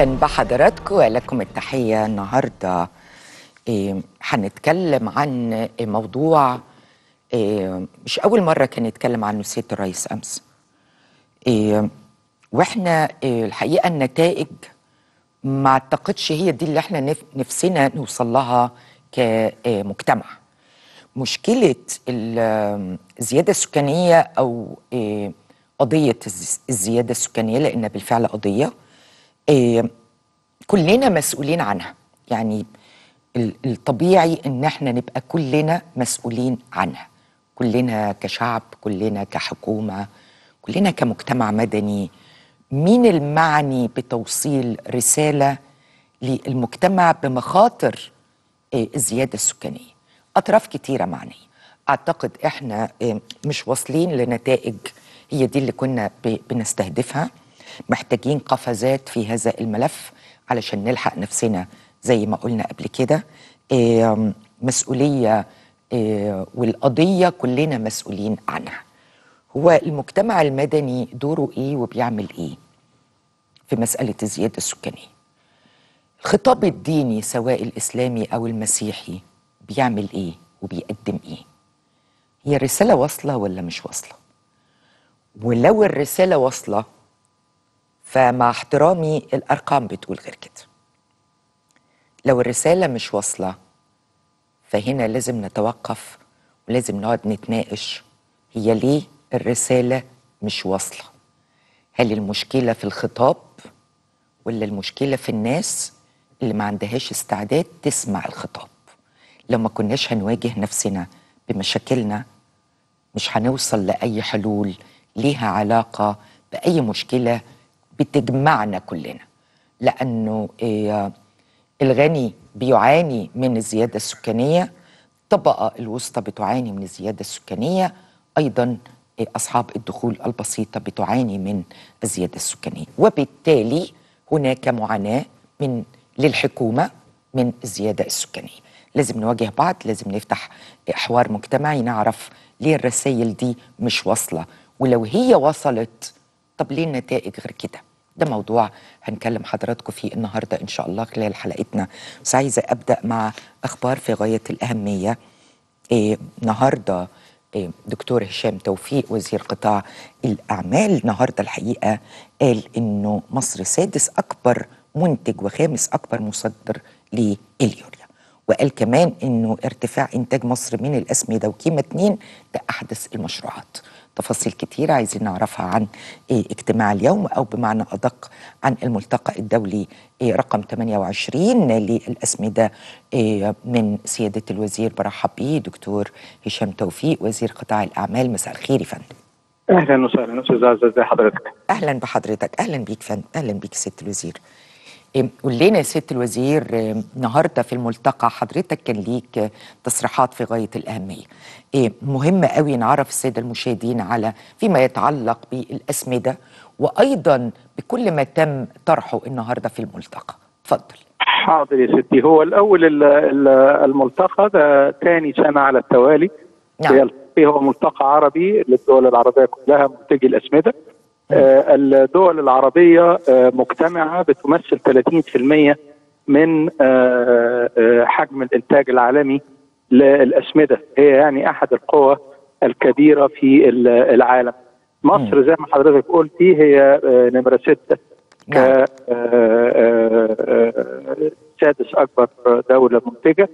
اهلا بحضراتكم ولكم التحيه النهارده إيه، هنتكلم عن موضوع إيه، مش اول مره كان يتكلم عنه سياده الرئيس امس إيه، واحنا إيه، الحقيقه النتائج ما اعتقدش هي دي اللي احنا نف- نفسنا نوصل لها كمجتمع مشكله ال- الزياده السكانيه او إيه، قضيه الز- الزياده السكانيه لانها بالفعل قضيه إيه، كلنا مسؤولين عنها يعني ال- الطبيعي ان احنا نبقى كلنا مسؤولين عنها كلنا كشعب كلنا كحكومه كلنا كمجتمع مدني مين المعني بتوصيل رساله للمجتمع بمخاطر آه، الزياده السكانيه اطراف كتيره معنيه اعتقد احنا آه، مش واصلين لنتائج هي دي اللي كنا ب- بنستهدفها محتاجين قفزات في هذا الملف علشان نلحق نفسنا زي ما قلنا قبل كده آم، مسؤوليه آه، والقضيه كلنا مسؤولين عنها هو المجتمع المدني دوره ايه وبيعمل ايه في مساله الزياده السكانيه الخطاب الديني سواء الاسلامي او المسيحي بيعمل ايه وبيقدم ايه هي الرساله واصله ولا مش واصله ولو الرساله واصله فمع احترامي الارقام بتقول غير كده لو الرساله مش واصله فهنا لازم نتوقف ولازم نقعد نتناقش هي ليه الرساله مش واصله هل المشكله في الخطاب ولا المشكله في الناس اللي ما عندهاش استعداد تسمع الخطاب لو ما كناش هنواجه نفسنا بمشاكلنا مش هنوصل لاي حلول ليها علاقه باي مشكله بتجمعنا كلنا لانه إيه الغني بيعاني من الزياده السكانيه الطبقه الوسطى بتعاني من الزياده السكانيه ايضا إيه، اصحاب الدخول البسيطه بتعاني من الزياده السكانيه وبالتالي هناك معاناه من للحكومه من الزياده السكانيه لازم نواجه بعض لازم نفتح حوار مجتمعي نعرف ليه الرسائل دي مش واصله ولو هي وصلت طب ليه النتائج غير كده ده موضوع هنكلم حضراتكم فيه النهارده ان شاء الله خلال حلقتنا بس عايزه ابدا مع اخبار في غايه الاهميه إيه النهارده إيه دكتور هشام توفيق وزير قطاع الاعمال النهارده الحقيقه قال انه مصر سادس اكبر منتج وخامس اكبر مصدر لليوريا وقال كمان انه ارتفاع انتاج مصر من الاسمده وكيمه 2 ده احدث المشروعات تفاصيل كتيرة عايزين نعرفها عن إيه اجتماع اليوم أو بمعنى أدق عن الملتقى الدولي إيه رقم 28 للأسمدة إيه من سيادة الوزير برحب بيه دكتور هشام توفيق وزير قطاع الأعمال مساء الخير يا فندم اهلا وسهلا استاذ عزه ازي حضرتك أهلا بحضرتك أهلا بيك فندم أهلا بيك سيادة الوزير إيه، قول لنا يا سياده الوزير إيه، النهارده في الملتقى حضرتك كان ليك آه، تصريحات في غايه الاهميه. إيه، مهم قوي نعرف الساده المشاهدين على فيما يتعلق بالاسمده وايضا بكل ما تم طرحه النهارده في الملتقى. اتفضل. حاضر يا ستي هو الاول ال- ال- الملتقى ده ثاني سنه على التوالي نعم. يلتقي هو ملتقى عربي للدول العربيه كلها منتجي الاسمده آه، الدول العربيه آه، مجتمعه بتمثل 30% من آه، آه، حجم الانتاج العالمي للاسمده هي يعني احد القوى الكبيره في ال- العالم مصر زي ما حضرتك قلتي هي آه، نمره سته نعم. ك- آه، آه، آه، سادس اكبر دوله منتجه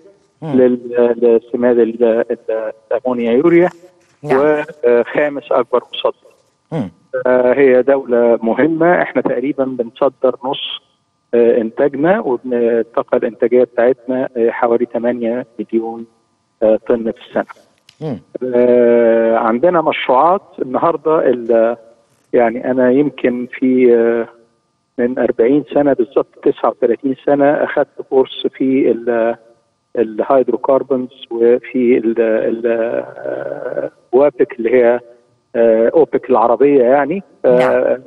لل- لسماد ال- ال- الامونيا يوريا نعم. وخامس اكبر مصدر مم. آه، هي دوله مهمه احنا تقريبا بنصدر نص آه، انتاجنا والطاقه الانتاجيه بتاعتنا آه، حوالي 8 مليون آه، طن في السنه مم. آه، عندنا مشروعات النهارده ال- يعني انا يمكن في آه، من 40 سنه بالظبط 39 سنه اخذت كورس في ال- الهيدروكربونز وفي ال- ال- آه، وابك اللي هي آه، اوبك العربيه يعني آه،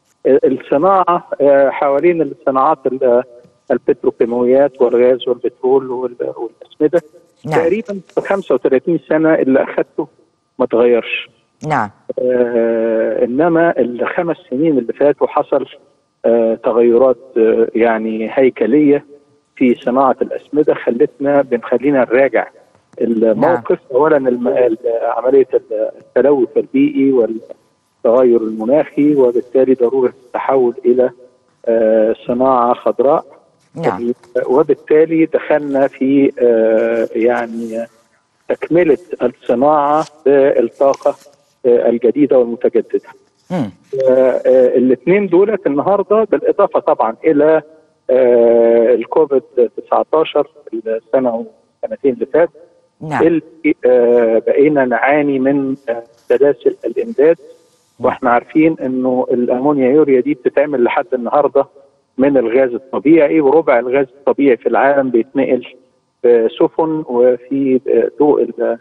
الصناعه آه، حوالين الصناعات ال- البتروكيماويات والغاز والبترول وال- والاسمده نعم. تقريبا في 35 سنه اللي اخذته ما تغيرش نعم آه انما الخمس سنين اللي فاتوا حصل آه، تغيرات آه، يعني هيكليه في صناعه الاسمده خلتنا بنخلينا نراجع الموقف اولا الم- ال- عمليه التلوث البيئي والتغير المناخي وبالتالي ضروره التحول الى آه، صناعه خضراء نعم وبالتالي دخلنا في آه، يعني تكمله الصناعه بالطاقه آه، الجديده والمتجدده. مم. الاثنين دولت النهارده بالاضافه طبعا الى آه، الكوفيد 19 السنه والسنتين اللي فات نعم اللي آه، بقينا نعاني من آه، سلاسل الامداد واحنا عارفين انه الامونيا يوريا دي بتتعمل لحد النهارده من الغاز الطبيعي وربع الغاز الطبيعي في العالم بيتنقل في سفن وفي آه، ضوء ال-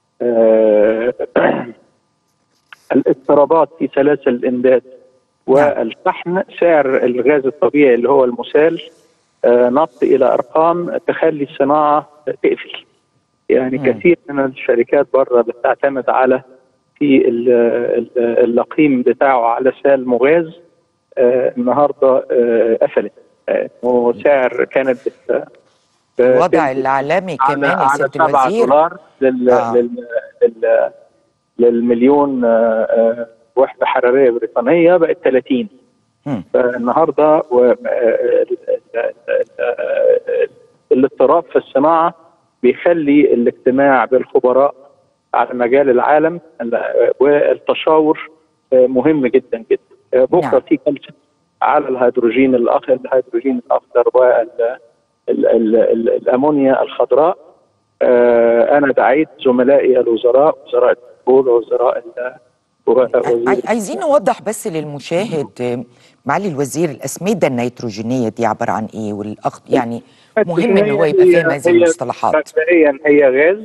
آه، الاضطرابات في سلاسل الامداد والشحن سعر الغاز الطبيعي اللي هو المسال آه، نط الى ارقام تخلي الصناعه تقفل يعني مم. كثير من الشركات بره بتعتمد على في ال- ال- اللقيم بتاعه على سال مغاز آه، النهارده آه، قفلت آه، وسعر كانت بت- الوضع بتنزل العالمي على كمان يا على سياده 7 الوزير دولار لل آه. لل لل للمليون آه، آه، وحده حراريه بريطانيه بقت 30 مم. فالنهارده و- آه، ال- ال- ال- الاضطراب في الصناعه بيخلي الاجتماع بالخبراء على مجال العالم ال- والتشاور آه، مهم جدا جدا آه، بكره نعم. في جلسه على الهيدروجين الاخضر الهيدروجين الاخضر وال ال- ال- ال- الامونيا الخضراء آه، انا دعيت زملائي الوزراء وزراء البترول ووزراء ال- وزير عاي- عايزين نوضح بس للمشاهد آه، معالي الوزير الاسمده النيتروجينيه دي عباره عن ايه والاخ يعني مهم ان هو يبقى فاهم هذه هي المصطلحات مبدئيا هي غاز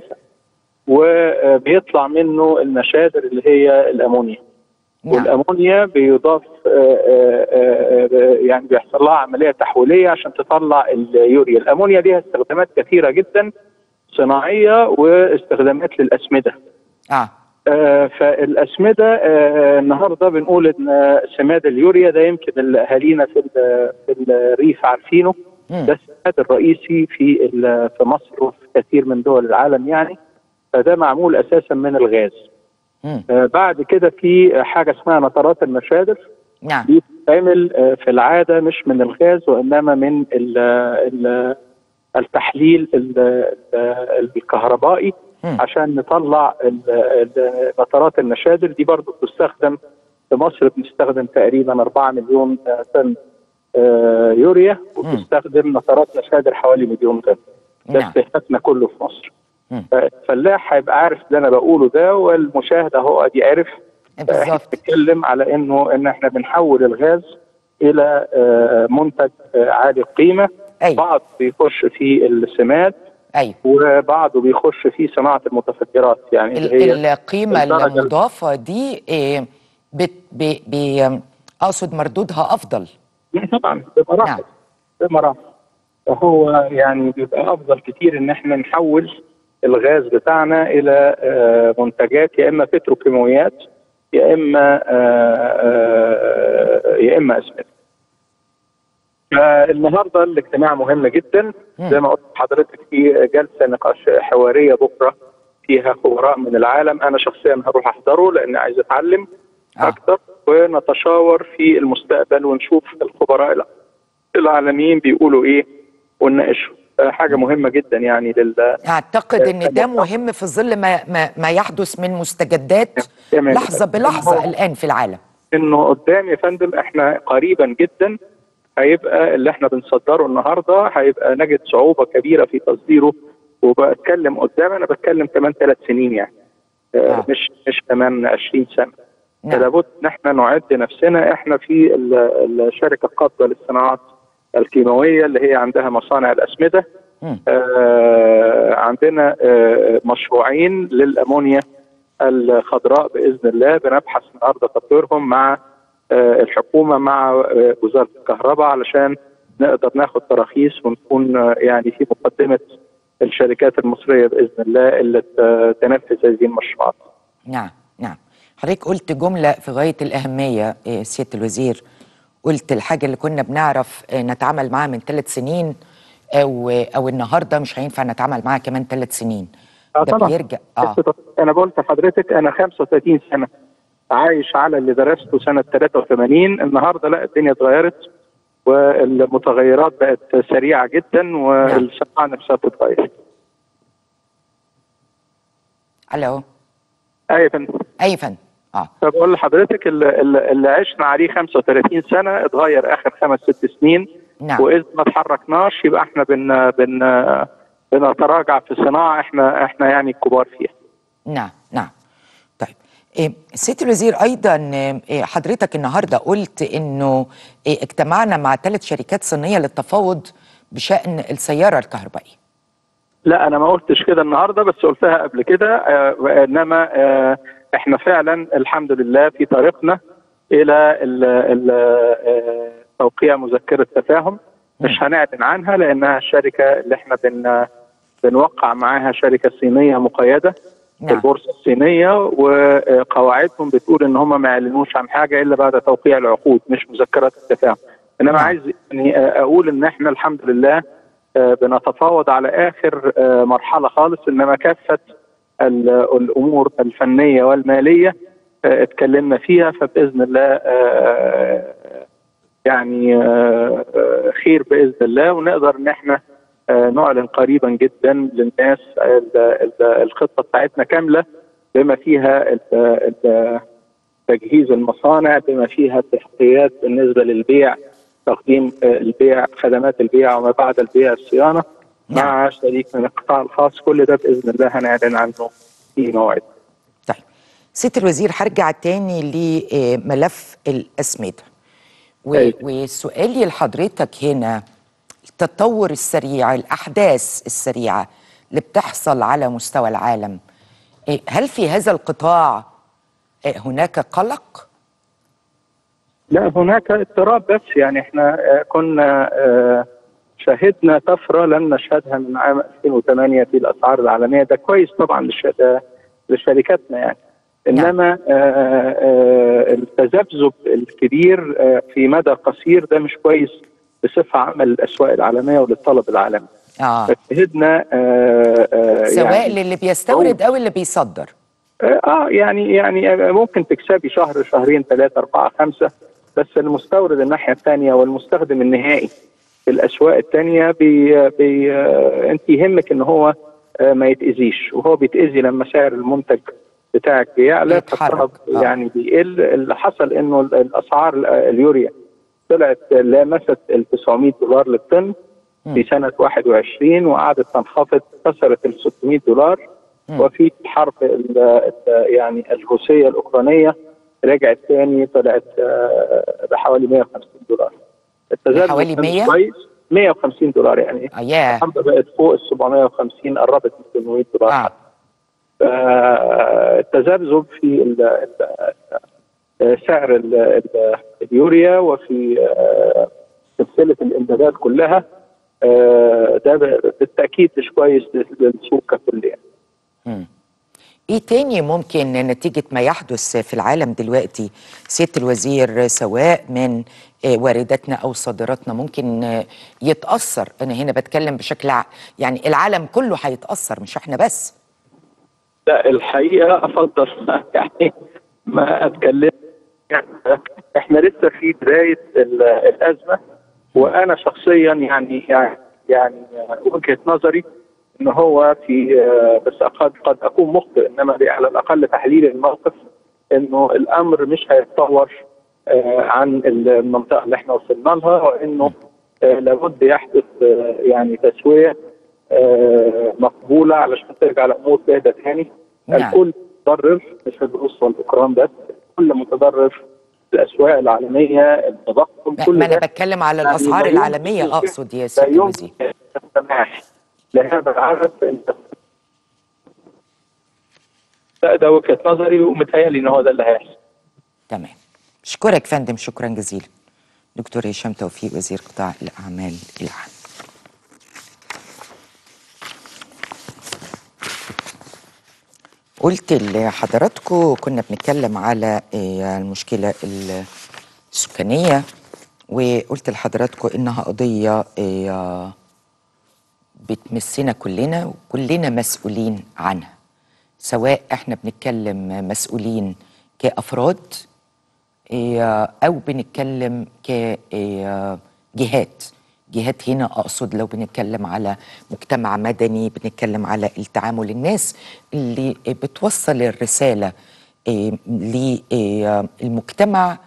وبيطلع منه النشادر اللي هي الامونيا نعم والامونيا بيضاف آه، آه، آه، يعني بيحصل لها عمليه تحويليه عشان تطلع اليوريا الامونيا ليها استخدامات كثيره جدا صناعيه واستخدامات للاسمده اه آه، فالاسمده آه، النهارده بنقول ان سماد اليوريا ده يمكن اللي اهالينا في ال- في الريف عارفينه مم. ده السماد الرئيسي في ال- في مصر وفي كثير من دول العالم يعني فده معمول اساسا من الغاز مم. آه، بعد كده في حاجه اسمها نترات النشادر نعم دي بتتعمل آه، في العاده مش من الغاز وانما من ال ال التحليل ال- ال- الكهربائي مم. عشان نطلع ال- ال- نترات النشادر دي برضو بتستخدم في مصر بنستخدم تقريبا 4 مليون آه، طن آه، يوريا وبتستخدم نترات نشادر حوالي مليون طن ده نعم. استهلاكنا كله في مصر مم. فالفلاح هيبقى عارف اللي انا بقوله ده والمشاهد اهو ادي عارف احنا بالظبط بنتكلم على انه ان احنا بنحول الغاز الى آه، منتج آه، عالي القيمه أيوة. بعض بيخش في السماد ايوه وبعضه بيخش في صناعه المتفجرات يعني اللي هي ال- القيمه الدرجة المضافه دي آه، بت بي بي اقصد مردودها افضل لا طبعا بمراحل نعم. بمراحل فهو يعني بيبقى افضل كتير ان احنا نحول الغاز بتاعنا الى آه، منتجات يا اما بتروكيماويات يا اما آه، آه، يا اما اسمده. فالنهارده الاجتماع مهم جدا زي ما قلت لحضرتك في جلسه نقاش حواريه بكره فيها خبراء من العالم انا شخصيا هروح احضره لان عايز اتعلم آه. اكتر ونتشاور في المستقبل ونشوف الخبراء الع- العالميين بيقولوا ايه ونناقشه آه، حاجه مهمه جدا يعني لل اعتقد ان ده مهم في ظل ما ما, ما يحدث من مستجدات تمام. لحظه بلحظه هو- الان في العالم انه قدام يا فندم احنا قريبا جدا هيبقى اللي احنا بنصدره النهارده هيبقى نجد صعوبه كبيره في تصديره وبتكلم قدام انا بتكلم كمان ثلاث سنين يعني آه. آه. مش مش كمان 20 سنه نعم. فلابد ان احنا نعد نفسنا احنا في ال- الشركه القابضه للصناعات الكيماويه اللي هي عندها مصانع الاسمده مم. آه عندنا آه مشروعين للامونيا الخضراء باذن الله بنبحث النهارده تطويرهم مع آه الحكومه مع آه وزاره الكهرباء علشان نقدر ناخد تراخيص ونكون آه يعني في مقدمه الشركات المصريه باذن الله اللي ت- تنفذ هذه المشروعات. نعم نعم حضرتك قلت جملة في غاية الأهمية إيه، سيادة الوزير قلت الحاجه اللي كنا بنعرف آه، نتعامل معاها من ثلاث سنين او او النهارده مش هينفع نتعامل معاها كمان ثلاث سنين اه ده طبعا بيرجع اه انا قلت لحضرتك انا 35 سنه عايش على اللي درسته سنه 83 النهارده لا الدنيا اتغيرت والمتغيرات بقت سريعه جدا والصناعه نفسها بتتغير. الو ايوه يا فندم اي فندم اه فبقول لحضرتك اللي, اللي اللي عشنا عليه 35 سنه اتغير اخر خمس ست سنين نعم. واذا ما اتحركناش يبقى احنا بن بن بنتراجع في صناعه احنا احنا يعني الكبار فيها. نعم نعم طيب إيه سيد الوزير ايضا إيه حضرتك النهارده قلت انه إيه اجتمعنا مع ثلاث شركات صينيه للتفاوض بشان السياره الكهربائيه لا انا ما قلتش كده النهارده بس قلتها قبل كده آه انما آه احنا فعلا الحمد لله في طريقنا الى ال ال آه توقيع مذكره تفاهم مش هنعلن عنها لانها الشركه اللي احنا بن بنوقع معاها شركه صينيه مقيده في نعم. البورصه الصينيه وقواعدهم بتقول ان هم ما يعلنوش عن حاجه الا بعد توقيع العقود مش مذكرات التفاهم انما نعم. عايز يعني اقول ان احنا الحمد لله آه، بنتفاوض على اخر آه، مرحله خالص انما كافه ال- الامور الفنيه والماليه آه، اتكلمنا فيها فباذن الله آه، يعني آه، آه، خير باذن الله ونقدر ان احنا آه، نعلن قريبا جدا للناس ال- ال- الخطه بتاعتنا كامله بما فيها ال- ال- تجهيز المصانع بما فيها اتفاقيات بالنسبه للبيع تقديم آه، البيع خدمات البيع وما بعد البيع الصيانه مع شريك من القطاع الخاص كل ده باذن الله هنعلن عنه في موعد طيب سيد الوزير هرجع تاني لملف الأسمدة و- أيوة. وسؤالي لحضرتك هنا التطور السريع الأحداث السريعة اللي بتحصل على مستوى العالم إيه، هل في هذا القطاع إيه، هناك قلق؟ لا هناك اضطراب بس يعني احنا آه، كنا آه، شهدنا طفره لم نشهدها من عام 2008 في الاسعار العالميه ده كويس طبعا للش- لشركاتنا يعني انما آه، آه، التذبذب الكبير آه، في مدى قصير ده مش كويس بصفه عامه للاسواق العالميه وللطلب العالمي آه فشهدنا آه، آه، سواء يعني للي بيستورد أو اللي بيصدر اه يعني يعني ممكن تكسبي شهر شهرين ثلاثة أربعة خمسة بس المستورد الناحية الثانية والمستخدم النهائي في الأسواق الثانية بي بي آه أنت يهمك إن هو آه ما يتأذيش وهو بيتأذي لما سعر المنتج بتاعك بيعلى بيتحرك. فالطلب آه. يعني بيقل اللي حصل إنه ال- الأسعار ال- اليوريا طلعت لامست ال 900 دولار للطن في سنة 21 وقعدت تنخفض كسرت ال 600 دولار وفي الحرب ال- ال- يعني الروسية الأوكرانية رجعت تاني طلعت آه، بحوالي 150 دولار التذبذب بحوالي كان 100 كويس 150 دولار يعني آه ياه الحمد بقت فوق ال 750 قربت من 800 دولار آه. آه، التذبذب في ال- ال- آه، سعر ال- ال- اليوريا وفي آه، سلسله الامدادات كلها آه، ده ب- بالتاكيد مش كويس للسوق ككل يعني. ايه تاني ممكن نتيجة ما يحدث في العالم دلوقتي سيادة الوزير سواء من آه، وارداتنا او صادراتنا ممكن آه، يتأثر انا هنا بتكلم بشكل ع- يعني العالم كله هيتأثر مش احنا بس لا الحقيقه افضل يعني ما اتكلم يعني احنا لسه في بدايه ال- الازمه وانا شخصيا يعني يعني يعني وجهه نظري ان هو في آه، بس قد قد اكون مخطئ انما على الاقل تحليل الموقف انه الامر مش هيتطور آه، عن المنطقه اللي احنا وصلنا لها وانه آه، لابد يحدث آه، يعني تسويه آه، مقبوله علشان ترجع الامور تهدى تاني نعم. الكل متضرر مش الروس والاوكران بس الكل متضرر الاسواق العالميه التضخم ما كل ما انا ده بتكلم على يعني الاسعار لا يمكن- العالمية اقصد يا لا سيادة الوزير يمكن السماح لهذا العدد انت لا ده وجهه نظري ومتهيألي ان هو ده اللي هيحصل تمام اشكرك فندم شكرا جزيلا دكتور هشام توفيق وزير قطاع الاعمال العام قلت لحضراتكم كنا بنتكلم على آه، المشكلة السكانية وقلت لحضراتكم انها قضيه آه، بتمسنا كلنا وكلنا مسؤولين عنها سواء احنا بنتكلم مسؤولين كافراد آه، او بنتكلم كجهات جهات هنا اقصد لو بنتكلم على مجتمع مدني بنتكلم على التعامل الناس اللي بتوصل الرساله آه، للمجتمع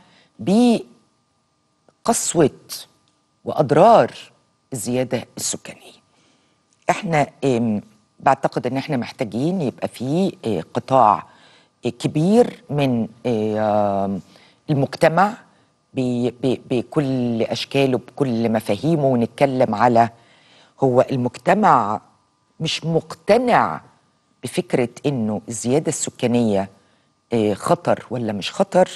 بقسوه واضرار الزياده السكانيه احنا آم، بعتقد ان احنا محتاجين يبقى في آه، قطاع آه، كبير من آم، المجتمع ب- ب- بكل اشكاله بكل مفاهيمه ونتكلم على هو المجتمع مش مقتنع بفكره انه الزياده السكانيه آه، خطر ولا مش خطر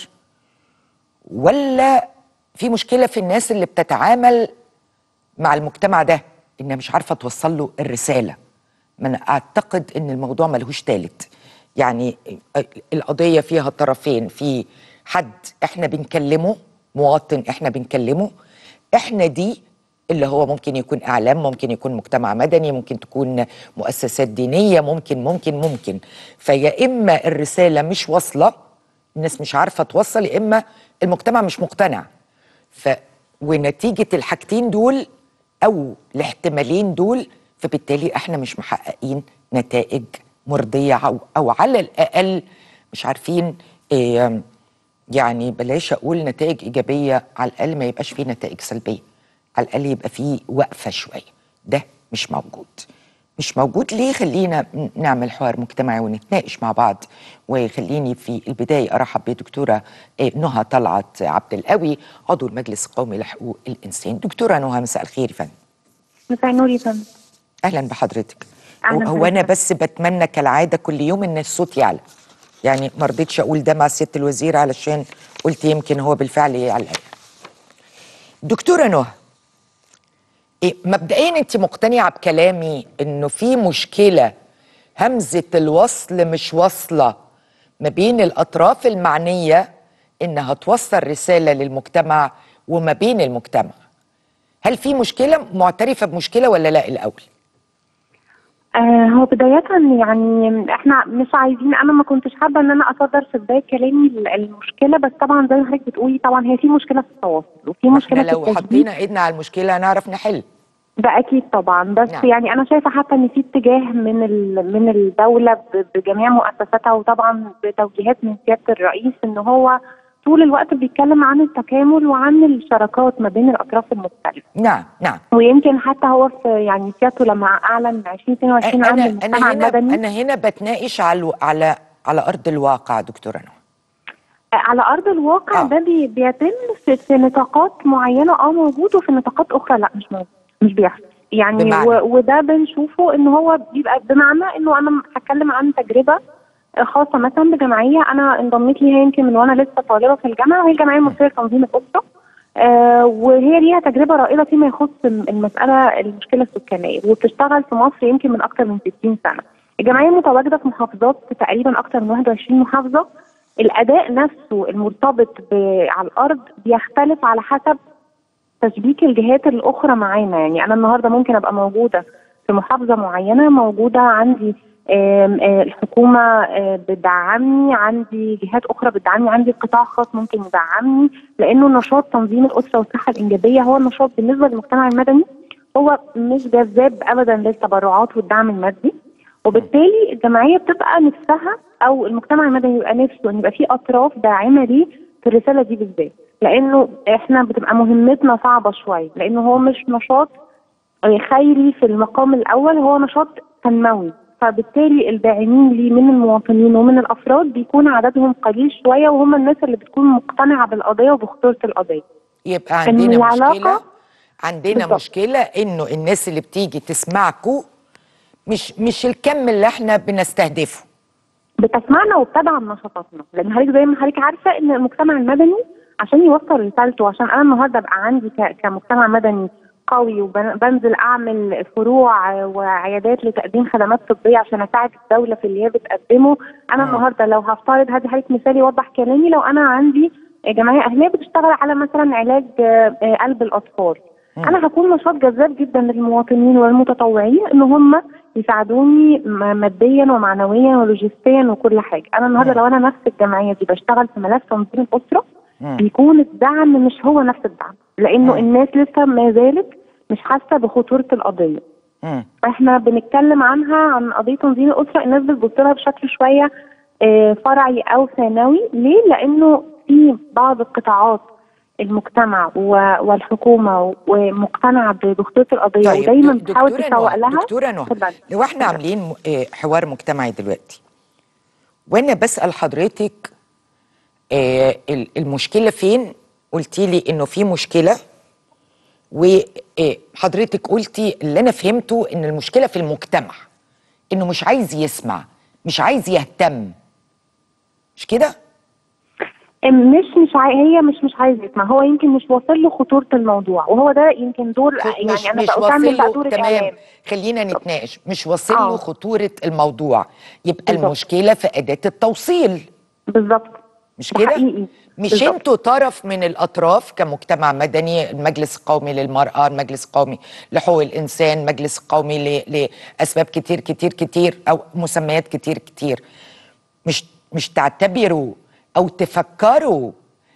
ولا في مشكله في الناس اللي بتتعامل مع المجتمع ده انها مش عارفه توصل له الرساله ما انا اعتقد ان الموضوع ملهوش تالت يعني القضيه فيها طرفين في حد احنا بنكلمه مواطن احنا بنكلمه احنا دي اللي هو ممكن يكون اعلام ممكن يكون مجتمع مدني ممكن تكون مؤسسات دينيه ممكن ممكن ممكن فيا اما الرساله مش واصله الناس مش عارفه توصل يا اما المجتمع مش مقتنع ف ونتيجه الحاجتين دول او الاحتمالين دول فبالتالي احنا مش محققين نتائج مرضيه او او على الاقل مش عارفين إيه يعني بلاش اقول نتائج ايجابيه على الاقل ما يبقاش فيه نتائج سلبيه على الاقل يبقى فيه وقفه شويه ده مش موجود مش موجود ليه خلينا ن- نعمل حوار مجتمعي ونتناقش مع بعض وخليني في البدايه ارحب بدكتوره آه، نهى طلعت عبد القوي عضو المجلس القومي لحقوق الانسان دكتوره نهى مساء الخير يا فندم مساء النور يا فندم اهلا بحضرتك أهلاً هو انا بحضرتك. بس بتمنى كالعاده كل يوم ان الصوت يعلى يعني ما رضيتش اقول ده مع سياده الوزير علشان قلت يمكن هو بالفعل يعلى دكتوره نهى إيه مبدئيا انت مقتنعه بكلامي انه في مشكله همزه الوصل مش واصله ما بين الاطراف المعنيه انها توصل رساله للمجتمع وما بين المجتمع هل في مشكله معترفه بمشكله ولا لا الاول آه هو بداية يعني احنا مش عايزين انا ما كنتش حابة ان انا اصدر في بداية كلامي ال- المشكلة بس طبعا زي ما حضرتك بتقولي طبعا هي في مشكلة في التواصل وفي مشكلة احنا في لو التسجيل حطينا ايدنا على المشكله هنعرف نحل ده اكيد طبعا بس نعم. نعم. يعني انا شايفة حتى ان في اتجاه من ال- من الدولة ب- بجميع مؤسساتها وطبعا بتوجيهات من سيادة الرئيس ان هو طول الوقت بيتكلم عن التكامل وعن الشراكات ما بين الاطراف المختلفة نعم نعم ويمكن حتى هو في يعني سيادته لما اعلن 2022 عام انا المجتمع انا هنا المدني انا هنا بتناقش على الو- على على ارض الواقع دكتوره نهى على ارض الواقع آه. ده بي بيتم في, في نطاقات معينه اه موجود وفي نطاقات اخرى لا مش موجود مش بيحصل يعني بمعنى؟ و وده بنشوفه ان هو بيبقى بمعنى انه انا هتكلم عن تجربه خاصه مثلا بجمعيه انا انضميت ليها يمكن من وانا لسه طالبه في الجامعه وهي الجمعيه المصريه لتنظيم الاسره آه وهي ليها تجربه رائده فيما يخص المساله المشكله السكانيه وبتشتغل في مصر يمكن من اكثر من 60 سنه. الجمعيه متواجده في محافظات تقريبا اكثر من 21 محافظه الاداء نفسه المرتبط ب- على الارض بيختلف على حسب تشبيك الجهات الاخرى معانا يعني انا النهارده ممكن ابقى موجوده في محافظه معينه موجوده عندي آم، آه، الحكومه آه، بتدعمني عندي جهات اخرى بتدعمني عندي قطاع خاص ممكن يدعمني لانه نشاط تنظيم الاسره والصحه الانجابيه هو النشاط بالنسبه للمجتمع المدني هو مش جذاب ابدا للتبرعات والدعم المادي وبالتالي الجمعيه بتبقى نفسها او المجتمع المدني يبقى نفسه ان يبقى في اطراف داعمه ليه في الرساله دي بالذات لانه احنا بتبقى مهمتنا صعبه شويه لانه هو مش نشاط خيري في المقام الاول هو نشاط تنموي فبالتالي الداعمين ليه من المواطنين ومن الافراد بيكون عددهم قليل شويه وهم الناس اللي بتكون مقتنعه بالقضيه وبخطوره القضيه يبقى إن عندنا العلاقة- مشكله عندنا بالضبط. مشكله انه الناس اللي بتيجي تسمعكوا مش مش الكم اللي احنا بنستهدفه بتسمعنا وبتدعم نشاطاتنا لان حضرتك زي ما حضرتك عارفه ان المجتمع المدني عشان يوصل رسالته عشان انا النهارده ابقى عندي ك- كمجتمع مدني قوي وبنزل اعمل فروع وعيادات لتقديم خدمات طبيه عشان اساعد الدوله في اللي هي بتقدمه انا مم. النهارده لو هفترض هدي حضرتك مثال يوضح كلامي لو انا عندي جمعيه اهليه بتشتغل على مثلا علاج آه، آه، قلب الاطفال انا هكون نشاط جذاب جدا للمواطنين والمتطوعين ان هم يساعدوني م- ماديا ومعنويا ولوجستيا وكل حاجه انا النهارده مم. لو انا نفس الجمعيه دي بشتغل في ملف تنظيم الاسره مم. بيكون الدعم مش هو نفس الدعم لانه مم. الناس لسه ما زالت مش حاسه بخطوره القضيه مم. احنا بنتكلم عنها عن قضيه تنظيم الاسره الناس بتبص لها بشكل شويه آه، فرعي او ثانوي ليه لانه في بعض القطاعات المجتمع و- والحكومه ومقتنعه ب- بخطوره القضيه طيب ودايما د- بتحاول دكتورة تسوق نوح لها دكتورة نوح اتفضلي. لو احنا اتفضلي. عاملين م- آه، حوار مجتمعي دلوقتي وانا بسأل حضرتك آه، ال- المشكلة فين قلتي لي انه في مشكلة وحضرتك قلتي اللي انا فهمته ان المشكلة في المجتمع انه مش عايز يسمع مش عايز يهتم مش كده؟ مش مش عاي... هي مش مش عايز يسمع هو يمكن مش واصل له خطوره الموضوع وهو ده يمكن دور يعني مش انا مش بكمل واصل بقى له دور تمام الاعلام خلينا نتناقش مش واصل آه. له خطورة الموضوع يبقى بالظبط. المشكلة في أداة التوصيل بالظبط مش ده كده؟ حقيقي. مش بالظبط. انتوا طرف من الاطراف كمجتمع مدني المجلس القومي للمراه، المجلس القومي لحقوق الانسان، المجلس القومي ل... لاسباب كتير كتير كتير او مسميات كتير كتير. مش مش تعتبروا او تفكروا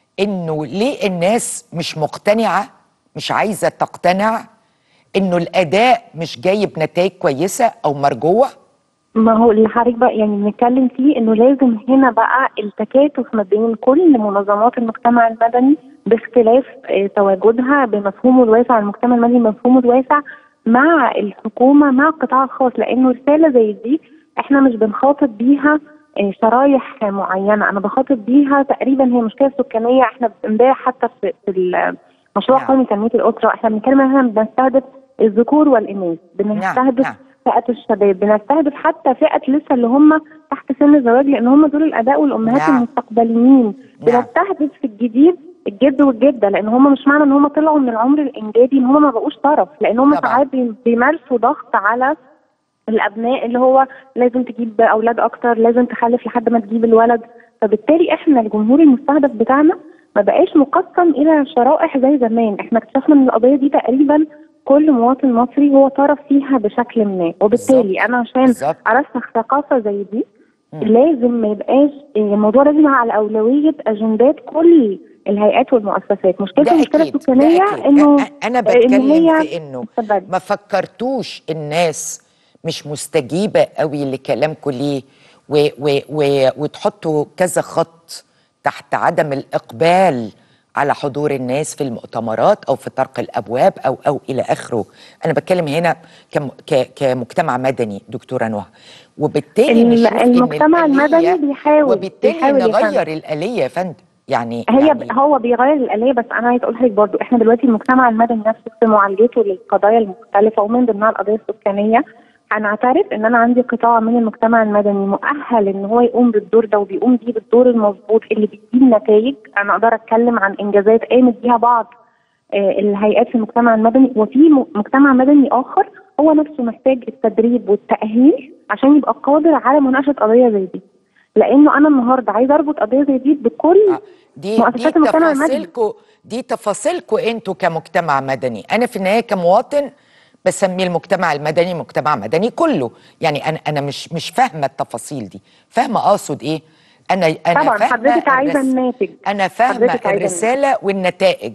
انه ليه الناس مش مقتنعه مش عايزه تقتنع انه الاداء مش جايب نتائج كويسه او مرجوه ما هو اللي حضرتك بقى يعني بنتكلم فيه انه لازم هنا بقى التكاتف ما بين كل منظمات المجتمع المدني باختلاف آه، تواجدها بمفهومه الواسع المجتمع المدني بمفهومه الواسع مع الحكومه مع القطاع الخاص لانه رساله زي دي احنا مش بنخاطب بيها آه، شرايح معينه انا بخاطب بيها تقريبا هي مشكله سكانيه احنا امبارح حتى في, في المشروع نعم. قومي تنميه الاسره احنا بنتكلم ان احنا بنستهدف الذكور والاناث بنستهدف نعم. فئة الشباب بنستهدف حتى فئة لسه اللي هم تحت سن الزواج لأن هم دول الآباء والأمهات نعم. المستقبليين نعم. بنستهدف في الجديد الجد والجدة لأن هم مش معنى إن هم طلعوا من العمر الإنجابي إن هم ما بقوش طرف لأن هم طبعاً. ساعات بي- بيمارسوا ضغط على الأبناء اللي هو لازم تجيب أولاد أكتر لازم تخلف لحد ما تجيب الولد فبالتالي إحنا الجمهور المستهدف بتاعنا ما بقاش مقسم إلى شرائح زي زمان إحنا اكتشفنا إن القضية دي تقريبا كل مواطن مصري هو طرف فيها بشكل ما وبالتالي بالظبط. انا عشان بالظبط. ارسخ ثقافه زي دي لازم ما يبقاش الموضوع لازم على اولويه اجندات كل الهيئات والمؤسسات مشكله ده المشكله أكيد، ده السكانيه أكيد. انه أ- انا إن بتكلم هي- في انه اتفضلي. ما فكرتوش الناس مش مستجيبه قوي لكلامكم ليه و و و وتحطوا كذا خط تحت عدم الاقبال على حضور الناس في المؤتمرات او في طرق الابواب او او الى اخره انا بتكلم هنا كم ك كمجتمع مدني دكتوره نهى وبالتالي الم- نشوف إن المجتمع الآلية- المدني بيحاول- وبالتالي بيحاول يفهم. نغير الاليه يا فندم يعني هي يعني هو بيغير الآلية بس أنا عايز أقول لحضرتك برضو إحنا دلوقتي المجتمع المدني نفسه في معالجته للقضايا المختلفة ومن ضمنها القضية السكانية هنعترف إن أنا عندي قطاع من المجتمع المدني مؤهل إن هو يقوم بالدور ده وبيقوم بيه بالدور المظبوط اللي بيجيب نتائج أنا أقدر أتكلم عن إنجازات قامت بيها بعض آه، الهيئات في المجتمع المدني وفي م- مجتمع مدني آخر هو نفسه محتاج التدريب والتأهيل عشان يبقى قادر على مناقشة قضية زي دي لأنه أنا النهاردة عايزة أربط قضية زي دي بكل آه، دي دي مؤسسات المجتمع المدني تفاصيلكم دي تفاصيلكم انتوا كمجتمع مدني انا في النهايه كمواطن بسمي المجتمع المدني مجتمع مدني كله يعني انا انا مش مش فاهمه التفاصيل دي فاهمه اقصد ايه انا انا طبعا فاهمه حضرتك عايزه الرس- الناتج انا فاهمه حضرتك عايزة الرساله والنتائج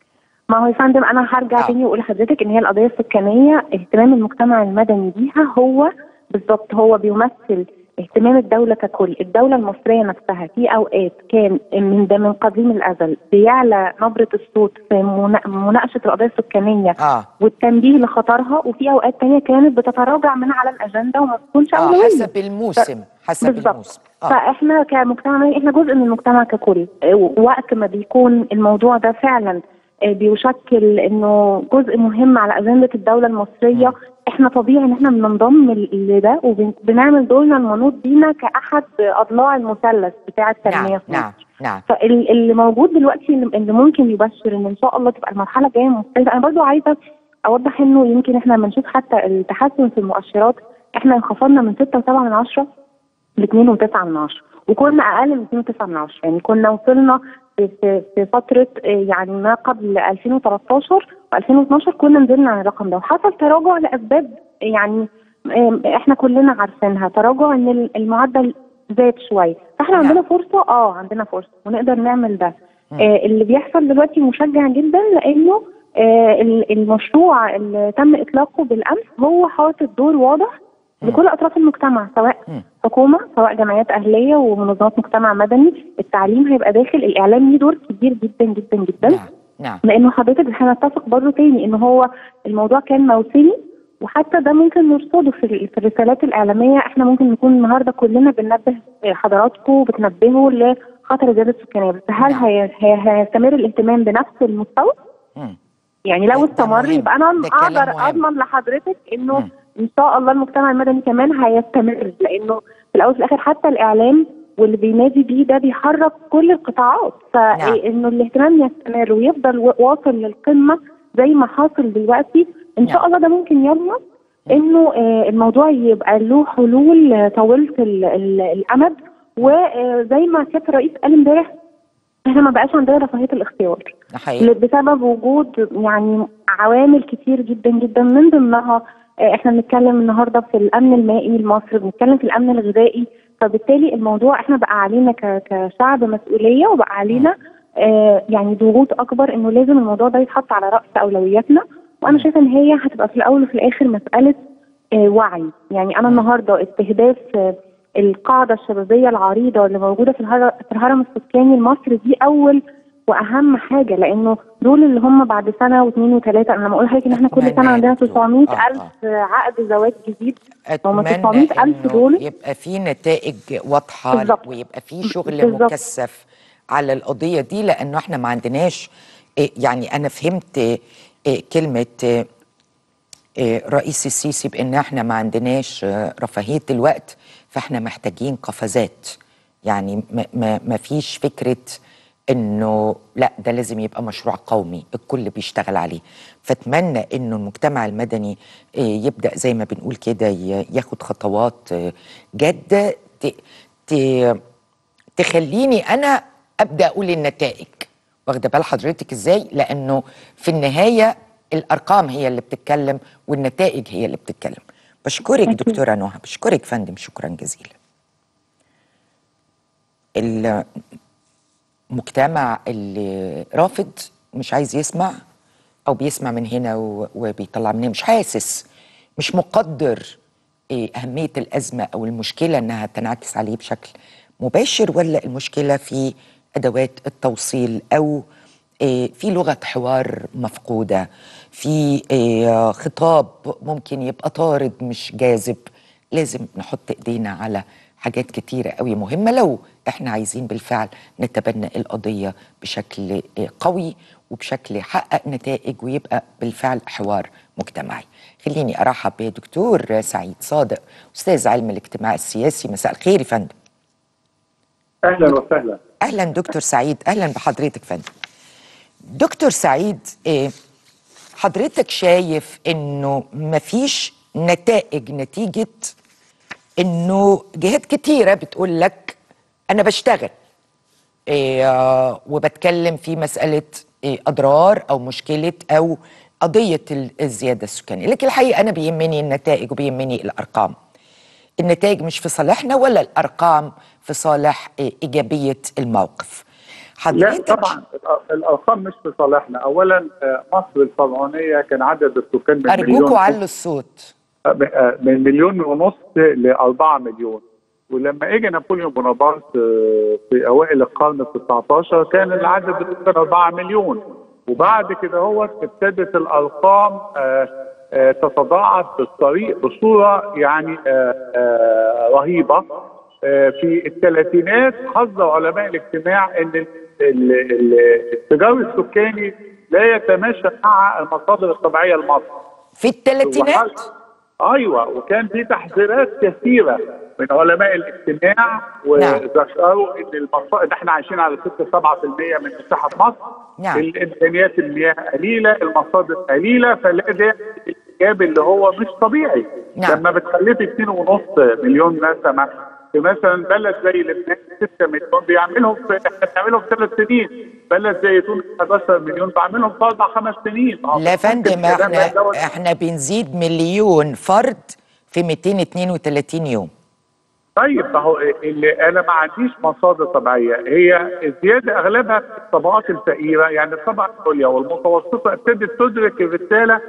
ما هو يا فندم انا هرجع آه. تاني واقول لحضرتك ان هي القضيه السكانيه اهتمام المجتمع المدني بيها هو بالظبط هو بيمثل اهتمام الدوله ككل، الدوله المصريه نفسها في اوقات كان من ده من قديم الازل بيعلى نبره الصوت في منا- مناقشه القضيه السكانيه اه والتنبيه لخطرها وفي اوقات تانية كانت بتتراجع من على الاجنده وما بتكونش اه اولويه حسب الموسم حسب بالظبط. الموسم اه فاحنا كمجتمع مدني احنا جزء من المجتمع ككل آه، وقت ما بيكون الموضوع ده فعلا آه، بيشكل انه جزء مهم على اجنده الدوله المصريه احنا طبيعي ان احنا بننضم ل- لده وبنعمل دورنا المنوط بينا كاحد اضلاع المثلث بتاع التنميه نعم في مصر. نعم نعم فاللي موجود دلوقتي اللي اللي ممكن يبشر ان ان شاء الله تبقى المرحله الجايه مختلفه انا برضو عايزه اوضح انه يمكن احنا لما نشوف حتى التحسن في المؤشرات احنا انخفضنا من 6.7 من عشرة ل 2.9 من عشرة وكنا اقل من 2.9 من عشرة يعني كنا وصلنا في في في فتره آه، يعني ما قبل 2013 و2012 كنا نزلنا عن الرقم ده وحصل تراجع لاسباب يعني آم، احنا كلنا عارفينها تراجع ان ال- المعدل زاد شويه فاحنا نعم. عندنا فرصه اه عندنا فرصه ونقدر نعمل ده آه اللي بيحصل دلوقتي مشجع جدا لانه آه ال- المشروع اللي تم اطلاقه بالامس هو حاطط دور واضح لكل اطراف المجتمع سواء مم. حكومه سواء جمعيات اهليه ومنظمات مجتمع مدني التعليم هيبقى داخل الاعلام ليه دور كبير جدا جدا جدا نعم نعم لانه حضرتك هنتفق برضه تاني ان هو الموضوع كان موسمي وحتى ده ممكن نرصده في ال- في الرسالات الاعلاميه احنا ممكن نكون النهارده كلنا بننبه حضراتكم بتنبهوا لخطر الزياده السكانيه بس هل نعم. هي- هي- هيستمر الاهتمام بنفس المستوى؟ مم. يعني لو ده استمر مهم. يبقى انا ده كلام اقدر مهم. اضمن لحضرتك انه مم. ان شاء الله المجتمع المدني كمان هيستمر لانه في الاول وفي الاخر حتى الاعلام واللي بينادي بيه ده بيحرك كل القطاعات فانه الاهتمام يستمر ويفضل و- واصل للقمه زي ما حاصل دلوقتي ان شاء نعم. الله ده ممكن يضمن انه آه، الموضوع يبقى له حلول آه، طويله ال- ال- الامد وزي ما سياده الرئيس قال امبارح احنا ما بقاش عندنا رفاهيه الاختيار ده حقيقي بسبب وجود يعني عوامل كتير جدا جدا من ضمنها آه، احنا بنتكلم النهارده في الامن المائي لمصر بنتكلم في الامن الغذائي فبالتالي الموضوع احنا بقى علينا ك- كشعب مسؤوليه وبقى علينا آه يعني ضغوط اكبر انه لازم الموضوع ده يتحط على راس اولوياتنا وانا شايفه ان هي هتبقى في الاول وفي الاخر مساله آه وعي يعني انا النهارده استهداف آه القاعده الشبابيه العريضه اللي موجوده في الهر- في الهرم السكاني المصري دي اول واهم حاجه لانه دول اللي هم بعد سنه واثنين وثلاثه انا لما اقول لحضرتك ان احنا كل أتمنى سنه يا عندنا دكتور. 900 آه، الف عقد زواج جديد هم اتمنى 900 ألف انه دول. يبقى في نتائج واضحه بالظبط. ويبقى في شغل بالظبط. مكثف على القضيه دي لانه احنا ما عندناش إيه، يعني انا فهمت إيه، كلمه إيه، إيه، رئيس السيسي بان احنا ما عندناش آه، رفاهيه الوقت فاحنا محتاجين قفزات يعني ما- ما ما فيش فكره انه لا ده لازم يبقى مشروع قومي الكل بيشتغل عليه فاتمنى انه المجتمع المدني آه، يبدا زي ما بنقول كده ي- ياخد خطوات آه، جاده ت- ت- تخليني انا ابدا اقول النتائج واخده بال حضرتك ازاي لانه في النهايه الارقام هي اللي بتتكلم والنتائج هي اللي بتتكلم بشكرك أكيد. دكتوره نهى بشكرك فندم شكرا جزيلا المجتمع اللي رافض مش عايز يسمع او بيسمع من هنا و- وبيطلع من هنا مش حاسس مش مقدر إيه اهميه الازمه او المشكله انها تنعكس عليه بشكل مباشر ولا المشكله في ادوات التوصيل او إيه في لغه حوار مفقوده في إيه خطاب ممكن يبقى طارد مش جاذب لازم نحط ايدينا على حاجات كتيرة قوي مهمة لو احنا عايزين بالفعل نتبنى القضية بشكل آه، قوي وبشكل يحقق نتائج ويبقى بالفعل حوار مجتمعي خليني أرحب بدكتور سعيد صادق أستاذ علم الاجتماع السياسي مساء الخير يا فندم اهلا وسهلا أهلا دكتور سعيد أهلا بحضرتك فندم دكتور سعيد آه، حضرتك شايف انه مفيش نتائج نتيجة انه جهات كتيرة بتقول لك انا بشتغل إيه آه، وبتكلم في مسألة إيه اضرار او مشكلة او قضية ال- الزيادة السكانية لكن الحقيقة انا بيهمني النتائج وبيهمني الارقام النتائج مش في صالحنا ولا الارقام في صالح إيه ايجابية الموقف لا حضرتك طبعا الأ- الارقام مش في صالحنا اولا آه، مصر الفرعونيه كان عدد السكان من مليون ارجوكوا علوا الصوت آه، آه، من مليون ونص ل 4 مليون ولما اجى نابليون بونابرت آه، في اوائل القرن ال 19 كان العدد السكان 4 مليون وبعد كده هو ابتدت الارقام آه، آه، تتضاعف بالطريق بصوره يعني آه، آه، رهيبه آه، في الثلاثينات حذر علماء الاجتماع ان ال- ال- ال- التجار السكاني لا يتماشى مع المصادر الطبيعيه لمصر في الثلاثينات ايوه وكان في تحذيرات كثيره من علماء الاجتماع نعم. وذكروا ان المصائد ان احنا عايشين على 6 7% من مساحه مصر نعم. الامكانيات المياه قليله المصادر قليله فلا ده الانجاب اللي هو مش طبيعي نعم. لما بتخلفي 2.5 مليون نسمه في مثلا بلد زي لبنان 6 مليون بيعملهم في احنا بنعملهم في ثلاث سنين بلد زي تونس 11 مليون بعملهم في اربع خمس سنين ما هو لا ممكن فندم الكلام احنا دوت- احنا بنزيد مليون فرد في 232 يوم طيب ما هو اللي انا ما عنديش مصادر طبيعيه هي الزياده اغلبها في الطبقات الفقيره يعني الطبقه العليا والمتوسطه ابتدت تدرك الرساله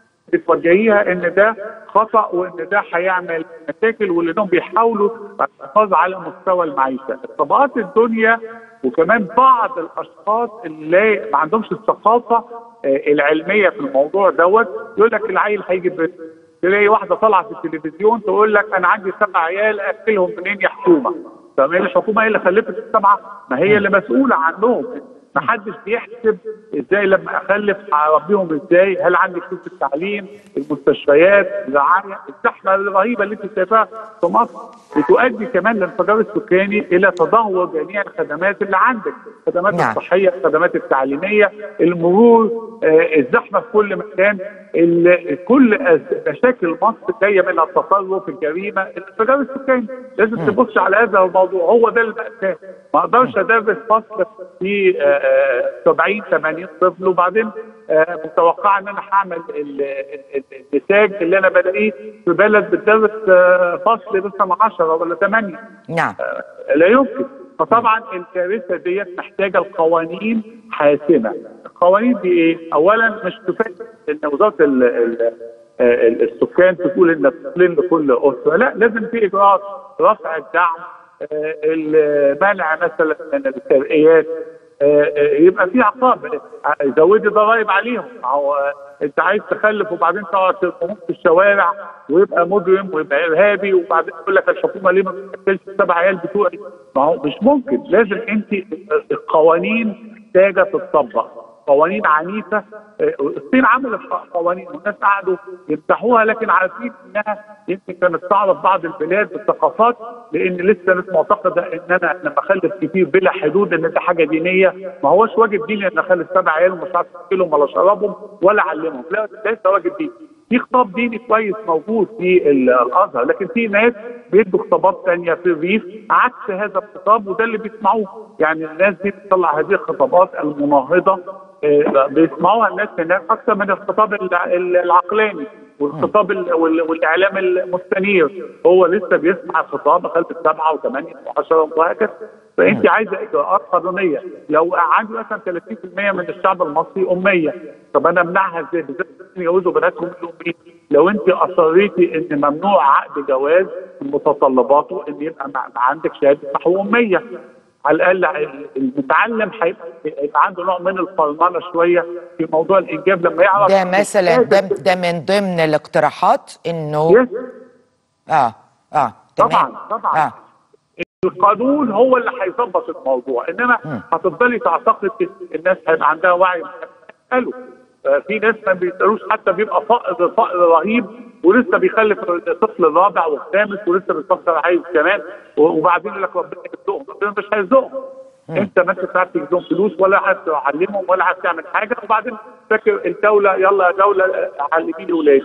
بتوجهيها ان ده خطا وان ده هيعمل مشاكل ولانهم بيحاولوا الحفاظ على مستوى المعيشه. الطبقات الدنيا وكمان بعض الاشخاص اللي ما عندهمش الثقافه آه، العلميه في الموضوع دوت يقول لك العيل هيجي ب- تلاقي واحده طالعه في التلفزيون تقول لك انا عندي سبع عيال اكلهم منين يا حكومه؟ طب هي الحكومه هي اللي خلفت السبعه؟ ما هي اللي مسؤوله عنهم ما حدش بيحسب ازاي لما اخلف هربيهم ازاي هل عندي فلوس التعليم المستشفيات الرعايه الزحمه الرهيبه اللي انت شايفاها في مصر بتؤدي كمان للانفجار السكاني الى تدهور جميع الخدمات اللي عندك الخدمات نعم. الصحيه الخدمات التعليميه المرور آه، الزحمه في كل مكان ال- كل أز- مشاكل مصر جايه منها التطرف الجريمه الانفجار السكاني لازم تبص على هذا الموضوع هو ده المأساة ما اقدرش ادرس فصل في آه، آه، 70 80 طفل وبعدين آه، متوقع ان انا هعمل ال- ال- ال- النتاج اللي انا بلاقيه في بلد بتدرس آه، فصل مثلا 10 ولا 8 نعم لا يمكن فطبعا الكارثه ديت محتاجه القوانين حاسمه القوانين دي ايه اولا مش كفايه ان وزاره ال ال ال- السكان تقول ان طفلين لكل اسره لا لازم في اجراءات رفع الدعم آه، المنع مثلا من الترقيات آه، آه، يبقى في عقاب آه، زودي ضرائب عليهم او آه، انت عايز تخلف وبعدين تقعد تقوم في الشوارع ويبقى مجرم ويبقى ارهابي وبعدين يقول لك الحكومه ليه ما بتقتلش السبع عيال بتوعي؟ ما هو مش ممكن لازم انت القوانين محتاجه تتطبق قوانين عنيفه آه، الصين عملت قوانين والناس قعدوا يمسحوها لكن عارفين انها يمكن كانت صعبه في بعض البلاد بالثقافات لان لسه ناس معتقده ان انا لما اخلف كتير بلا حدود ان ده حاجه دينيه ما هوش واجب ديني ان اخلف سبع عيال ومش عارف اكلهم ولا اشربهم ولا اعلمهم لا ليس واجب ديني في خطاب ديني كويس موجود في ال- الازهر لكن في ناس بيدوا خطابات ثانيه في الريف عكس هذا الخطاب وده اللي بيسمعوه يعني الناس دي بتطلع هذه الخطابات المناهضه آه، بيسمعوها الناس هناك اكثر من الخطاب الع- العقلاني والخطاب ال- وال- والاعلام المستنير هو لسه بيسمع الخطاب خلف السبعه وثمانيه وعشره وهكذا فانت عايزه اجراءات قانونيه لو عندي مثلا 30% من الشعب المصري اميه طب انا امنعها ازاي بالذات يجوزوا بناتهم الاميه لو انت اصريتي ان ممنوع عقد جواز متطلباته ان يبقى مع- عندك شهاده نحو اميه على الاقل المتعلم هيبقى هيبقى عنده نوع من الفرمانه شويه في موضوع الانجاب لما يعرف ده مثلا ده ده من ضمن الاقتراحات انه يس اه اه تمام. طبعا طبعا اه القانون هو اللي هيظبط الموضوع انما هتفضلي تعتقد إن الناس هيبقى عندها وعي قالوا في ناس ما بيسالوش حتى بيبقى فقر فقر رهيب ولسه بيخلف الطفل الرابع والخامس ولسه بيفكر عايز كمان وبعدين يقول لك ربنا يرزقهم ربنا مش هيرزقهم انت ما انت عارف تجيب لهم فلوس ولا عارف تعلمهم ولا عارف تعمل حاجه وبعدين فاكر الدوله يلا يا دوله علمي لي ولادي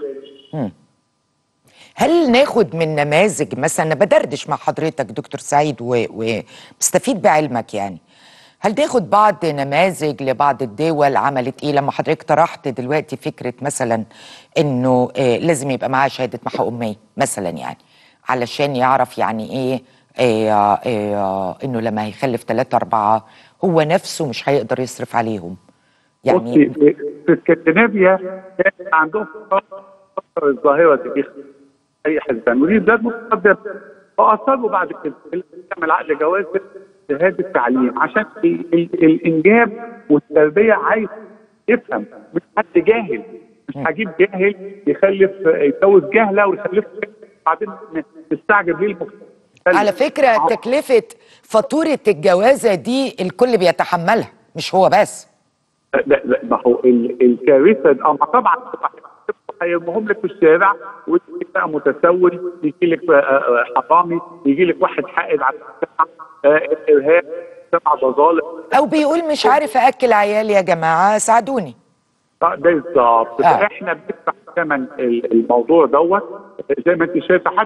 هل ناخد من نماذج مثلا انا بدردش مع حضرتك دكتور سعيد و- وبستفيد بعلمك يعني هل ناخد بعض نماذج لبعض الدول عملت ايه لما حضرتك طرحت دلوقتي فكره مثلا انه آه لازم يبقى معاه شهاده محو اميه مثلا يعني علشان يعرف يعني ايه آه آه انه لما هيخلف ثلاثة أربعة هو نفسه مش هيقدر يصرف عليهم بصي يعني في في اسكندنافيا كان عندهم فترة الظاهره دي بيخ- اي حزبان ودي بلاد متقدمه فاصروا بعد كده اللي يعمل عقد جواز شهاده تعليم عشان ال- ال- الانجاب والتربيه عايز يفهم مش حد جاهل مش هجيب جاهل يخلف يتجوز جاهله ويخلف بعدين نستعجب ليه المجتمع على فكرة تكلفة فاتورة الجوازة دي الكل بيتحملها مش هو بس لا لا ما هو ال- الكارثه دي- اه ما طبعا هيرموهم لك في الشارع ويجي لك بقى متسول يجي لك بقى، آه، آه، حرامي يجي لك واحد حائد على المجتمع آه، ارهاب مجتمع بظالم أو بيقول مش عارف أكل عيالي يا جماعة ساعدوني آه، ده بالظبط آه. احنا بندفع ثمن ال- الموضوع دوت زي ما انت شايفه حتى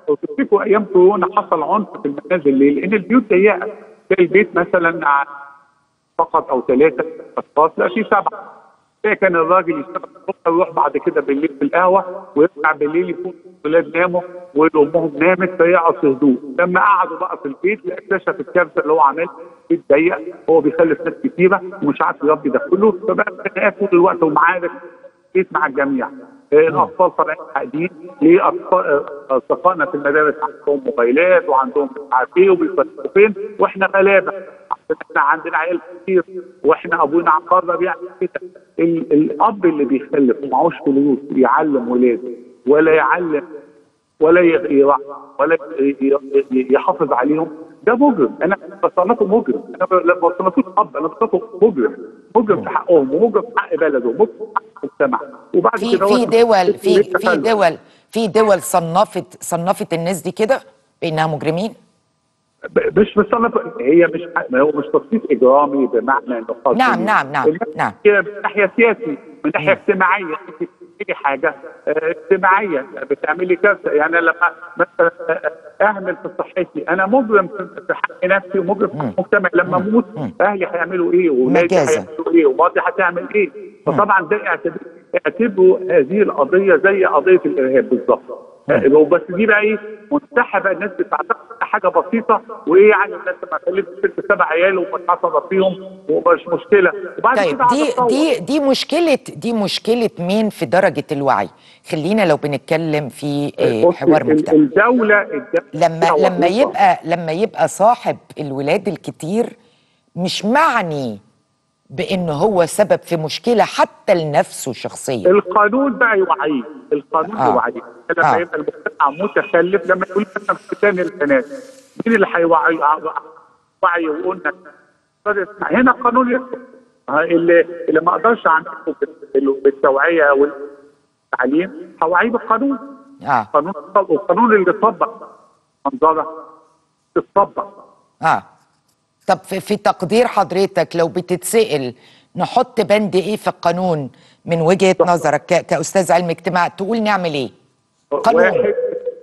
لو تفتكروا ايام كورونا حصل عنف في المنازل ليه؟ لان البيوت ضيقه تلاقي البيت مثلا ع- فقط او ثلاثه اشخاص لا في سبعه تلاقي كان الراجل يشتغل الصبح ويروح بعد كده بالليل في القهوه ويرجع بالليل يكون الولاد ناموا وامهم نامت فيقعد في هدوء لما قعدوا بقى في البيت اكتشف الكارثه اللي هو عاملها بيت ضيق هو بيخلف ناس كتيره ومش عارف يربي ده كله فبقى خناقات طول الوقت ومعارك بيت مع الجميع آه، الاطفال طالعين قاعدين ليه أطفال- آه، اصدقائنا في المدارس عندهم موبايلات وعندهم مش عارف ايه وبيصرفوا فين واحنا غلابه عشان احنا عندنا عيال كتير واحنا ابونا عقارنا بيعمل كده ال- الاب اللي بيخلف ومعهوش فلوس يعلم ولاده ولا يعلم ولا ي- يوعي ولا ي- ي- يحافظ عليهم ده مجرم انا بصنفه مجرم انا ب- لما بصنفوش اب انا بصنفه مجرم مجرم في حقهم ومجرم في حق بلده ومجرم في حق المجتمع وبعد في كده في هو- دول في في التخلف. دول في دول صنفت صنفت الناس دي كده بانها مجرمين ب- مش بصنف هي مش ما هو مش تصنيف اجرامي بمعنى انه قصدي. نعم، نعم، نعم، نعم. هي من ناحيه سياسي من ناحيه اجتماعيه انت بتعملي حاجه آه، اجتماعيه بتعملي كارثه يعني لما مثلا آه، اهمل في صحتي انا مجرم في في حق نفسي ومجرم في حق المجتمع لما اموت اهلي هيعملوا ايه واولادي مجازا. هيعملوا ايه وماضي هتعمل ايه فطبعا ده اعتبر اعتبروا هذه القضيه زي قضيه الارهاب بالظبط آه، بس دي بقى ايه منسحبه الناس بتعتقد حاجه بسيطه وايه يعني الناس ما خلفت ست سبع عيال ومش حصل فيهم ومش مشكله وبعد طيب كده دي هتتطور. دي دي مشكله دي مشكله مين في درجه الوعي خلينا لو بنتكلم في آه، بصي، حوار ال- مجتمعي الدوله الدوله لما لها لما وظيفة. يبقى لما يبقى صاحب الولاد الكتير مش معني بان هو سبب في مشكله حتى لنفسه شخصيا القانون بقى يوعيه القانون آه. يوعيه لما آه. يبقى المجتمع متخلف لما يقول مثلا ختان البنات مين اللي هيوعي وعي وقلنا طب اسمع، هنا القانون يكتب ها، اللي اللي ما اقدرش اعمله بال- بالتوعيه والتعليم هوعيه بالقانون اه قانون القانون اللي يطبق منظره تطبق اه طب في, في تقدير حضرتك لو بتتسأل نحط بند ايه في القانون من وجهة نظرك ك- كأستاذ علم اجتماع تقول نعمل ايه قانون. واحد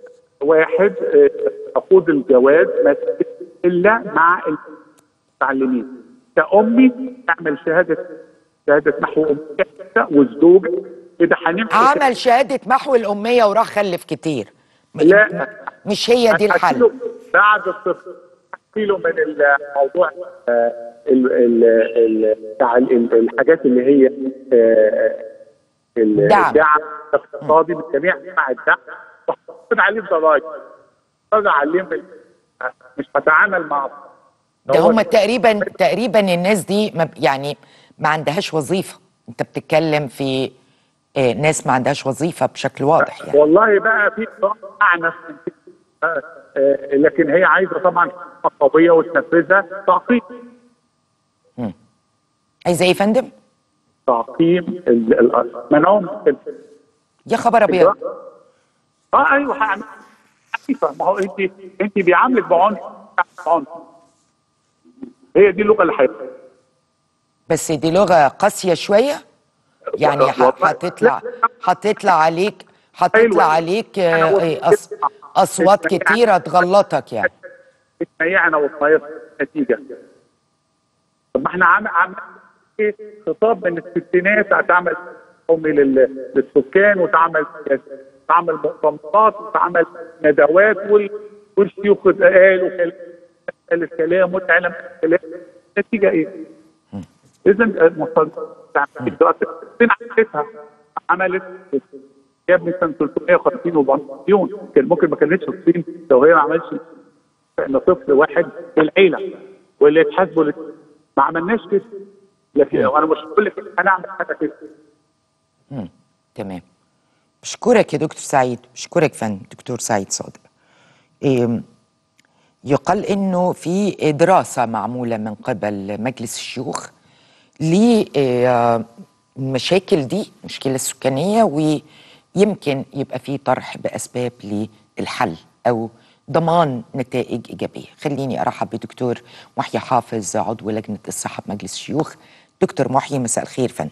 واحد آه، تقود الجواز ما تتم الا مع المتعلمين كأمي اعمل شهاده شهاده محو اميه والزوج اذا هنمشي عمل شهادة محو الأمية وراح خلف كتير م- لا. مش هي دي الحل هتشيله بعد الطفل هتشيله من الموضوع آه، ال- ال- ال- بتاع ال- ال- الحاجات اللي هي آه، ال- دعم. الدعم الاقتصادي من جميع انواع الدعم وهتحط عليه الضرايب هتحط عليه من- مش هتعامل مع ده هو- هم تقريبا تقريبا الناس دي ما ب- يعني ما عندهاش وظيفة انت بتتكلم في آه، ناس ما عندهاش وظيفة بشكل واضح يعني والله بقى في اعنف من كده. آه، آه، لكن هي عايزه طبعا قضيه وتنفذها تعقيم عايزة ايه يا فندم؟ تعقيم ال- ال- منعهم من يا خبر ابيض اه ايوه هعمل عنيفه ما هو انت انت بيعاملك بعنف عنف هي دي اللغه اللي هيبقى بس دي لغة قاسية شوية يعني ح- والله- هتطلع لا. هتطلع عليك هتطلع أيوة. عليك أنا آه، قلت آه، أص- كده. أصوات اسمعي. كتيرة تغلطك يعني اسمعينا وصاير نتيجه طب ما احنا عامل عامل ايه خطاب من الستينات هتعمل قومي لل- للسكان وتعمل تعمل مؤتمرات وتعمل ندوات وال- والشيوخ قالوا كلام قال الكلام والعلم قال الكلام النتيجه ايه؟ اذا المصادر دلوقتي فين عملتها؟ عملت جاب مثلا 350 و400 مليون كان ممكن ما كانتش الصين لو هي ما عملتش ان طفل واحد في العيله واللي يتحاسبوا لل- ما عملناش كده لكن انا مش بقول لك هنعمل حاجه كده مم. تمام بشكرك يا دكتور سعيد بشكرك فن دكتور سعيد صادق إيه، يقال انه في دراسه معموله من قبل مجلس الشيوخ للمشاكل دي المشكله السكانيه ويمكن يبقى في طرح باسباب للحل او ضمان نتائج ايجابيه خليني ارحب بدكتور محيي حافظ عضو لجنه الصحه بمجلس الشيوخ دكتور محيي مساء الخير فن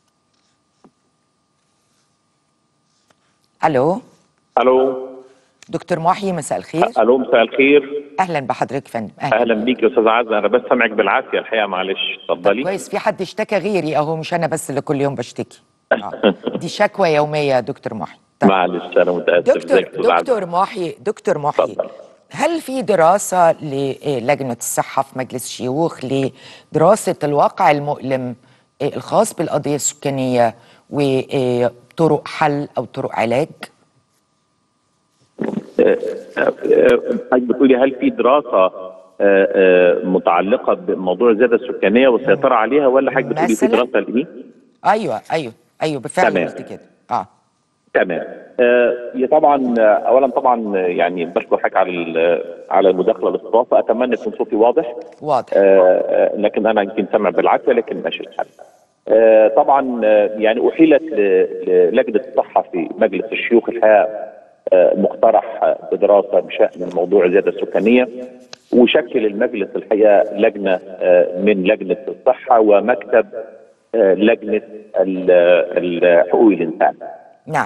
الو الو دكتور محي مساء الخير الو مساء الخير اهلا بحضرتك يا فندم اهلا بيك يا استاذ عزه انا بس سامعك بالعافيه الحقيقه معلش طب اتفضلي كويس في حد اشتكى غيري اهو مش انا بس اللي كل يوم بشتكي آه. دي شكوى يوميه يا دكتور محي طيب. معلش انا متاسف دكتور ازيك يا أستاذ عزة؟ دكتور محي دكتور محي اتفضل. هل في دراسة للجنة الصحة في مجلس الشيوخ لدراسة الواقع المؤلم آه، الخاص بالقضية السكانية وطرق حل أو طرق علاج؟ حضرتك بتقولي هل في دراسه آه، آه، متعلقه بموضوع الزياده السكانيه والسيطره عليها ولا حضرتك بتقولي في مثلاً؟ دراسه لايه؟ أيوه أيوه أيوه بالفعل تمام. قلت كده اه تمام آه، هي طبعا آه، اولا طبعا آه، يعني بشكر حضرتك على ال- على المداخله الاستضافه اتمنى يكون صوتي واضح واضح آه، آه، لكن انا يمكن سامع بالعافيه لكن ماشي الحال. آه، طبعا آه، يعني احيلت ل- للجنه الصحه في مجلس الشيوخ الحقيقه آه، مقترح آه، بدراسه بشان موضوع الزياده السكانيه وشكل المجلس الحقيقه لجنه آه، من لجنه الصحه ومكتب آه، لجنه ال- ال- حقوق الانسان. نعم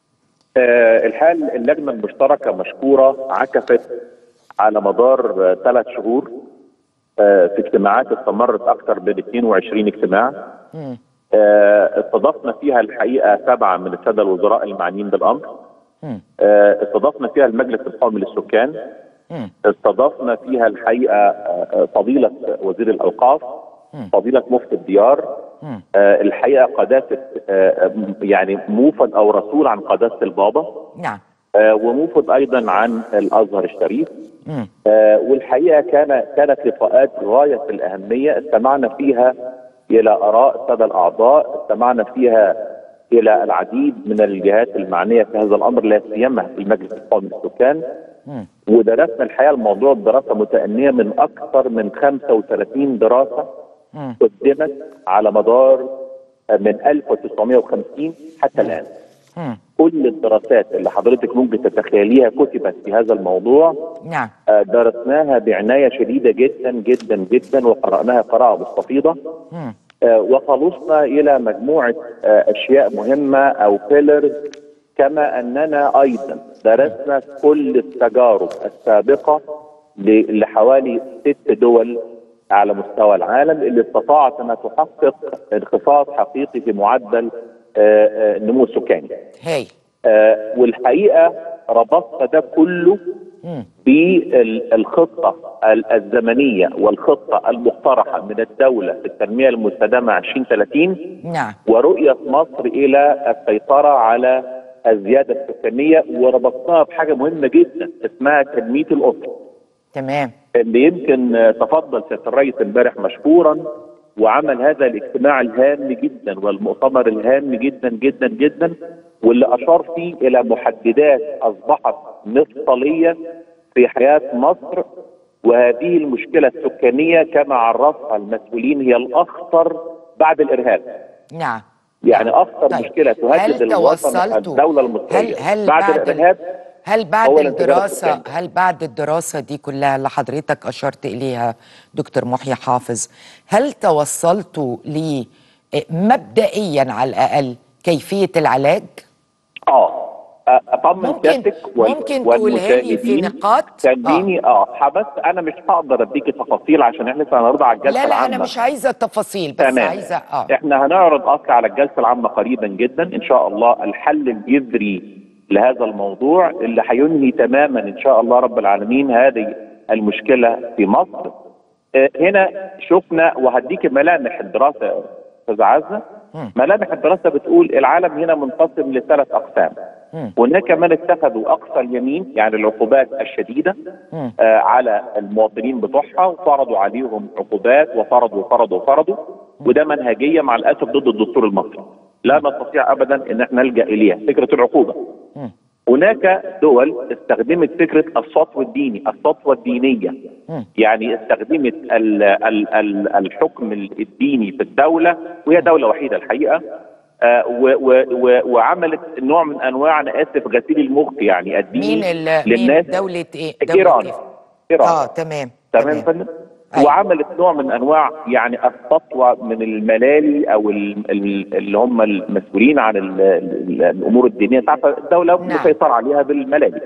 آه، الحال اللجنه المشتركه مشكوره عكفت على مدار ثلاث شهور آه، في اجتماعات استمرت اكثر من 22 اجتماع مم. آه، استضفنا فيها الحقيقه سبعه من الساده الوزراء المعنيين بالامر مم. آه، استضفنا فيها المجلس القومي للسكان مم. استضفنا فيها الحقيقه آه، آه، فضيله وزير الاوقاف مم. فضيله مفتي الديار مم. آه، الحقيقه قداسه آه، آه، يعني موفد او رسول عن قداسه البابا نعم آه، وموفد ايضا عن الازهر الشريف مم. آه، والحقيقه كان كانت لقاءات غايه في الاهميه استمعنا فيها الى اراء الساده الاعضاء استمعنا فيها الى العديد من الجهات المعنيه في هذا الامر لا سيما في المجلس القومي للسكان مم. ودرسنا الحقيقه الموضوع بدراسه متأنية من اكثر من 35 دراسه مم. قدمت على مدار آه، من 1950 حتى الان مم. كل الدراسات اللي حضرتك ممكن تتخيليها كتبت في هذا الموضوع نعم آه، درسناها بعناية شديدة جدا جدا جدا وقرأناها قراءة مستفيضة مم. آه، وخلصنا إلى مجموعة آه، أشياء مهمة أو بيلرز كما أننا أيضا درسنا كل التجارب السابقة ل- لحوالي ست دول على مستوى العالم اللي استطاعت أنها تحقق انخفاض حقيقي في معدل آه، آه، النمو السكاني هاي آه، والحقيقه ربطنا ده كله مم. بالخطه ال- الزمنيه والخطه المقترحه من الدوله في التنميه المستدامه 2030 نعم ورؤيه مصر الى السيطره على الزياده السكانيه وربطناها بحاجه مهمه جدا اسمها تنميه الاسره تمام اللي يمكن آه، تفضل سياده الرئيس امبارح مشكورا وعمل هذا الاجتماع الهام جدا والمؤتمر الهام جدا جدا جدا واللي اشار فيه الى محددات اصبحت مفصليه في حياه مصر وهذه المشكله السكانيه كما عرفها المسؤولين هي الاخطر بعد الارهاب نعم يعني اخطر طيب. مشكله تهدد هل الوطن توصلتوا الدوله المصريه هل هل بعد, بعد الارهاب هل بعد هو الانفجار الدراسة السكاني. هل بعد الدراسة دي كلها اللي حضرتك أشرت إليها دكتور محيي حافظ هل توصلتوا ل مبدئيا على الأقل كيفية العلاج؟ اه اطمن ممكن- سيادتك وال- ممكن تقولها لي في والمشاهدين. نقاط؟ خليني اه اه بس انا مش هقدر اديكي تفاصيل عشان احنا لسه هنرضى على الجلسه لا لا العامه أنا مش عايزة تفاصيل بس تمام. عايزة آه احنا هنعرض اصل على الجلسه العامه قريبا جدا ان شاء الله الحل الجذري لهذا الموضوع اللي هينهي تماما ان شاء الله رب العالمين هذه المشكله في مصر آه، هنا شفنا وهديك ملامح الدراسه يا استاذ عزه مم. ملامح الدراسه بتقول العالم هنا منقسم لثلاث اقسام مم. هناك من اتخذوا اقصى اليمين يعني العقوبات الشديده مم. آه على المواطنين بتوعها وفرضوا عليهم عقوبات وفرضوا وفرضوا وفرضوا وده منهجيه مع الاسف ضد الدستور المصري لا نستطيع ابدا ان احنا نلجا اليها فكره العقوبه مم. هناك دول استخدمت فكره السطو الديني السطوه الدينيه مم. يعني استخدمت ال ال ال الحكم الديني في الدوله وهي دوله وحيده الحقيقه آه و و و وعملت نوع من انواع انا اسف غسيل المخ يعني الديني مين ال مين للناس دولة إيه؟ ايران إيه؟ ايران آه تمام تمام يا فندم أيوة. وعملت نوع من انواع يعني السطوه من الملالي او ال- ال- اللي هم المسؤولين عن ال- ال- الامور الدينيه تعرف الدوله نعم. مسيطر عليها بالملالي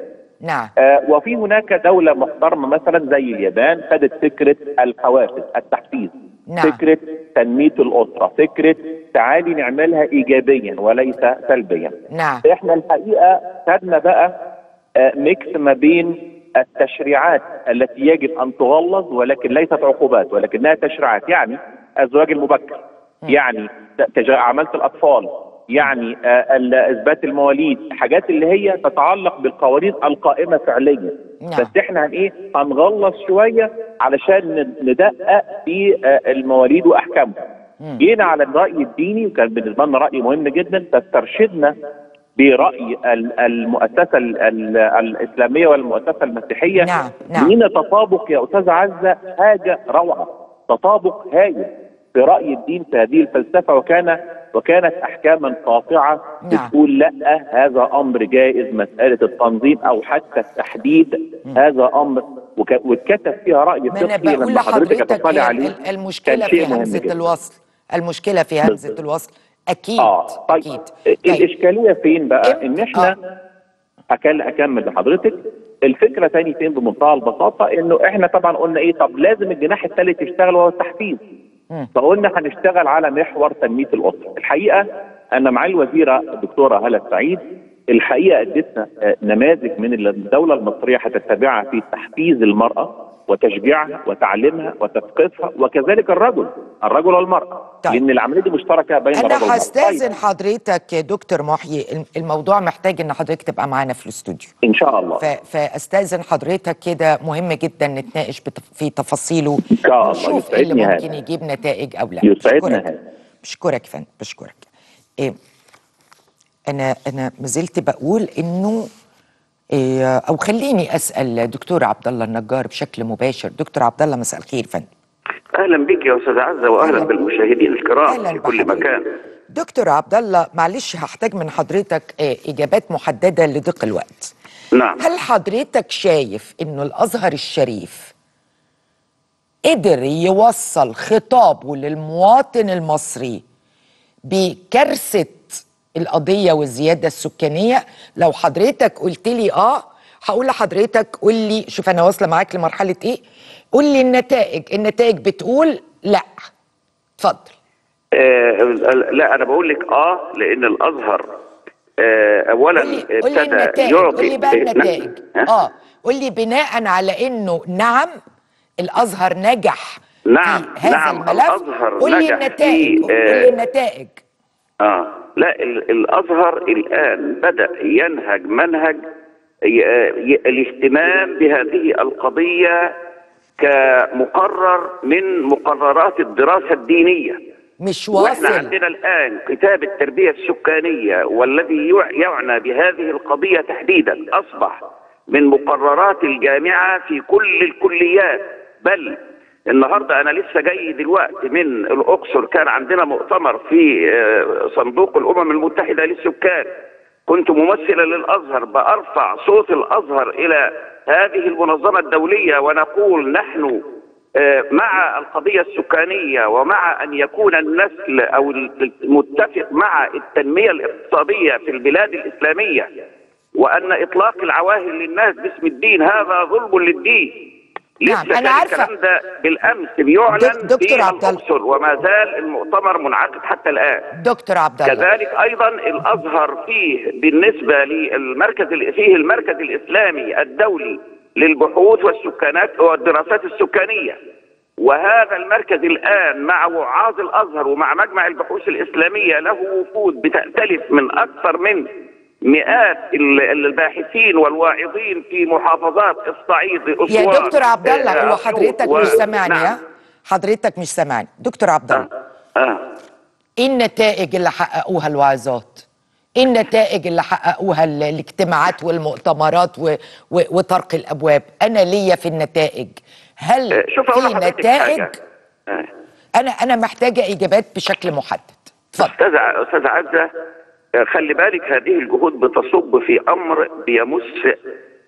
نعم آه، وفي هناك دولة محترمة مثلا زي اليابان خدت فكرة الحوافز التحفيز نعم. فكرة تنمية الأسرة فكرة تعالي نعملها إيجابيا وليس سلبيا نعم احنا الحقيقة خدنا بقى آه، ميكس ما بين التشريعات التي يجب أن تغلظ ولكن ليست عقوبات ولكنها تشريعات يعني الزواج المبكر يعني تج- عمالة الأطفال يعني آه، ال- إثبات المواليد حاجات اللي هي تتعلق بالقوانين القائمة فعليا نعم. بس احنا هن ايه هنغلظ شويه علشان ن- ندقق في آه، المواليد واحكامها. جينا على الراي الديني وكان بالنسبه لنا راي مهم جدا فاسترشدنا براي ال- المؤسسه ال- ال- الاسلاميه والمؤسسه المسيحيه نعم، نعم. لينا تطابق يا استاذ عزه حاجه روعه تطابق هايل في راي الدين في هذه الفلسفه وكان وكانت احكاما قاطعه نعم. بتقول لا هذا امر جائز مساله التنظيم او حتى التحديد هذا امر وك- واتكتب فيها راي ما انا فقهي بقول لما حضرتك لحضرتك هتطلع هي عليه ال- المشكله كان في شيء مهم همزه جدا. الوصل المشكله في همزه بالظبط. الوصل اكيد اه طيب, اكيد الاشكاليه فين بقى إمتى؟ ان احنا آه. أكل اكمل لحضرتك الفكره تاني فين بمنتهى البساطه انه احنا طبعا قلنا ايه طب لازم الجناح الثالث يشتغل وهو التحفيز فقلنا هنشتغل على محور تنميه الاسره الحقيقه انا معالي الوزيره الدكتوره هاله سعيد الحقيقه ادتنا آه، نماذج من اللي الدوله المصريه هتتبعها في تحفيز المراه وتشجيعها وتعليمها وتثقيفها وكذلك الرجل الرجل والمراه طيب. لان العمليه دي مشتركه بين الرجل انا والمراه هستاذن طيب. حضرتك يا دكتور محيي الم- الموضوع محتاج ان حضرتك تبقى معانا في الاستوديو ان شاء الله ف... فاستاذن حضرتك كده مهم جدا نتناقش بتف... في تفاصيله إن شاء الله. ونشوف ايه اللي يسعدني ممكن هذا. يجيب نتائج او لا يسعدنا بشكرك هذا. بشكرك يا فندم بشكرك إيه انا انا ما زلت بقول انه إيه او خليني اسال دكتور عبد الله النجار بشكل مباشر دكتور عبد الله مساء الخير فندم اهلا بك يا استاذ عزه واهلا أهلاً. بالمشاهدين الكرام أهلاً في كل بحضرتك. مكان دكتور عبد الله معلش هحتاج من حضرتك إيه اجابات محدده لضيق الوقت نعم هل حضرتك شايف انه الازهر الشريف قدر يوصل خطابه للمواطن المصري بكارثه القضيه والزياده السكانيه لو حضرتك قلت لي اه هقول لحضرتك قول لي شوف انا واصله معاك لمرحله ايه قول لي النتائج النتائج بتقول لا اتفضل آه لا انا بقول لك اه لان الازهر آه اولا قول لي قول لي ابتدى النتائج قول لي بقى آه، النتائج نعم. اه قول لي بناء على انه نعم الازهر نجح نعم، في هذا نعم، الملف الأزهر قول لي نجح النتائج في، قول لي آه، النتائج اه لا ال- الازهر الان بدا ينهج منهج ي- ي- الاهتمام بهذه القضيه كمقرر من مقررات الدراسه الدينيه مش واحنا واصل عندنا الان كتاب التربيه السكانيه والذي يع- يعنى بهذه القضيه تحديدا اصبح من مقررات الجامعه في كل الكليات بل النهارده انا لسه جاي دلوقتي من الاقصر كان عندنا مؤتمر في آه، صندوق الامم المتحده للسكان كنت ممثلا للازهر بارفع صوت الازهر الى هذه المنظمه الدوليه ونقول نحن آه، مع القضية السكانية ومع أن يكون النسل أو المتفق مع التنمية الاقتصادية في البلاد الإسلامية وأن إطلاق العواهر للناس باسم الدين هذا ظلم للدين نعم، لسه أنا كان عارفة. الكلام ده بالأمس بيعلن دك- دكتور في عبد الله. الأقصر وما زال المؤتمر منعقد حتى الآن دكتور عبد الله كذلك ايضا الازهر فيه بالنسبه للمركز فيه المركز الاسلامي الدولي للبحوث والسكانات والدراسات السكانيه وهذا المركز الان مع وعاظ الازهر ومع مجمع البحوث الاسلاميه له وفود بتختلف من اكثر من مئات ال- الباحثين والواعظين في محافظات الصعيد يا اسوان دكتور عبد الله آه، هو أسيوط حضرتك و- مش سامعني نعم. ها حضرتك مش سامعني دكتور عبد الله آه. آه. ايه النتائج اللي حققوها الوعظات ايه النتائج اللي حققوها ال- الاجتماعات والمؤتمرات و... و... وطرق الابواب انا ليا في النتائج هل آه، شوف أقول في لحضرتك نتائج حاجة. آه. انا انا محتاجه اجابات بشكل محدد اتفضل استاذ ع- استاذ عزه آه، خلي بالك هذه الجهود بتصب في امر بيمس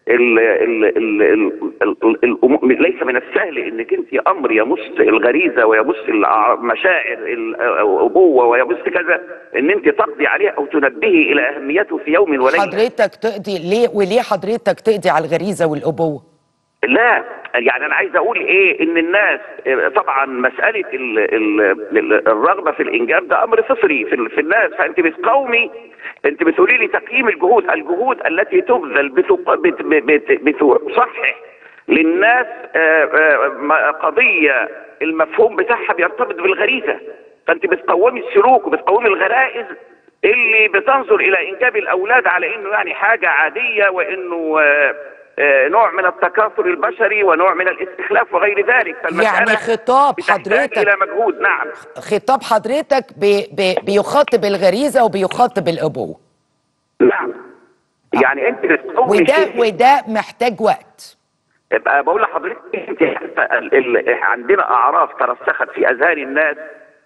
ال ال ال ال ال الأمور- ليس من السهل انك انت امر يمس الغريزه ويمس الأع- مشاعر الابوه ويمس كذا ان انت تقضي عليه او تنبهي الى اهميته في يوم وليله حضرتك تقضي ليه وليه حضرتك تقضي على الغريزه والابوه لا يعني انا عايز اقول ايه ان الناس آه، طبعا مساله ال ال ال الرغبه في الانجاب ده امر فطري في, ال- في الناس فانت بتقاومي انت بتقولي لي تقييم الجهود الجهود التي تبذل بتق- بت- بت- بتصحح للناس آه، آه، ما- قضيه المفهوم بتاعها بيرتبط بالغريزه فانت بتقومي السلوك وبتقومي الغرائز اللي بتنظر الى انجاب الاولاد على انه يعني حاجه عاديه وانه آه، آه، نوع من التكاثر البشري ونوع من الاستخلاف وغير ذلك فالمسألة يعني خطاب بتحتاج حضرتك- الى مجهود نعم خطاب حضرتك بي بي بيخاطب الغريزه وبيخاطب الابوه نعم يعني انت بتقومي وده شيء- وده محتاج وقت يبقى بقول لحضرتك انت عارفة ال- ال- عندنا اعراف ترسخت في اذهان الناس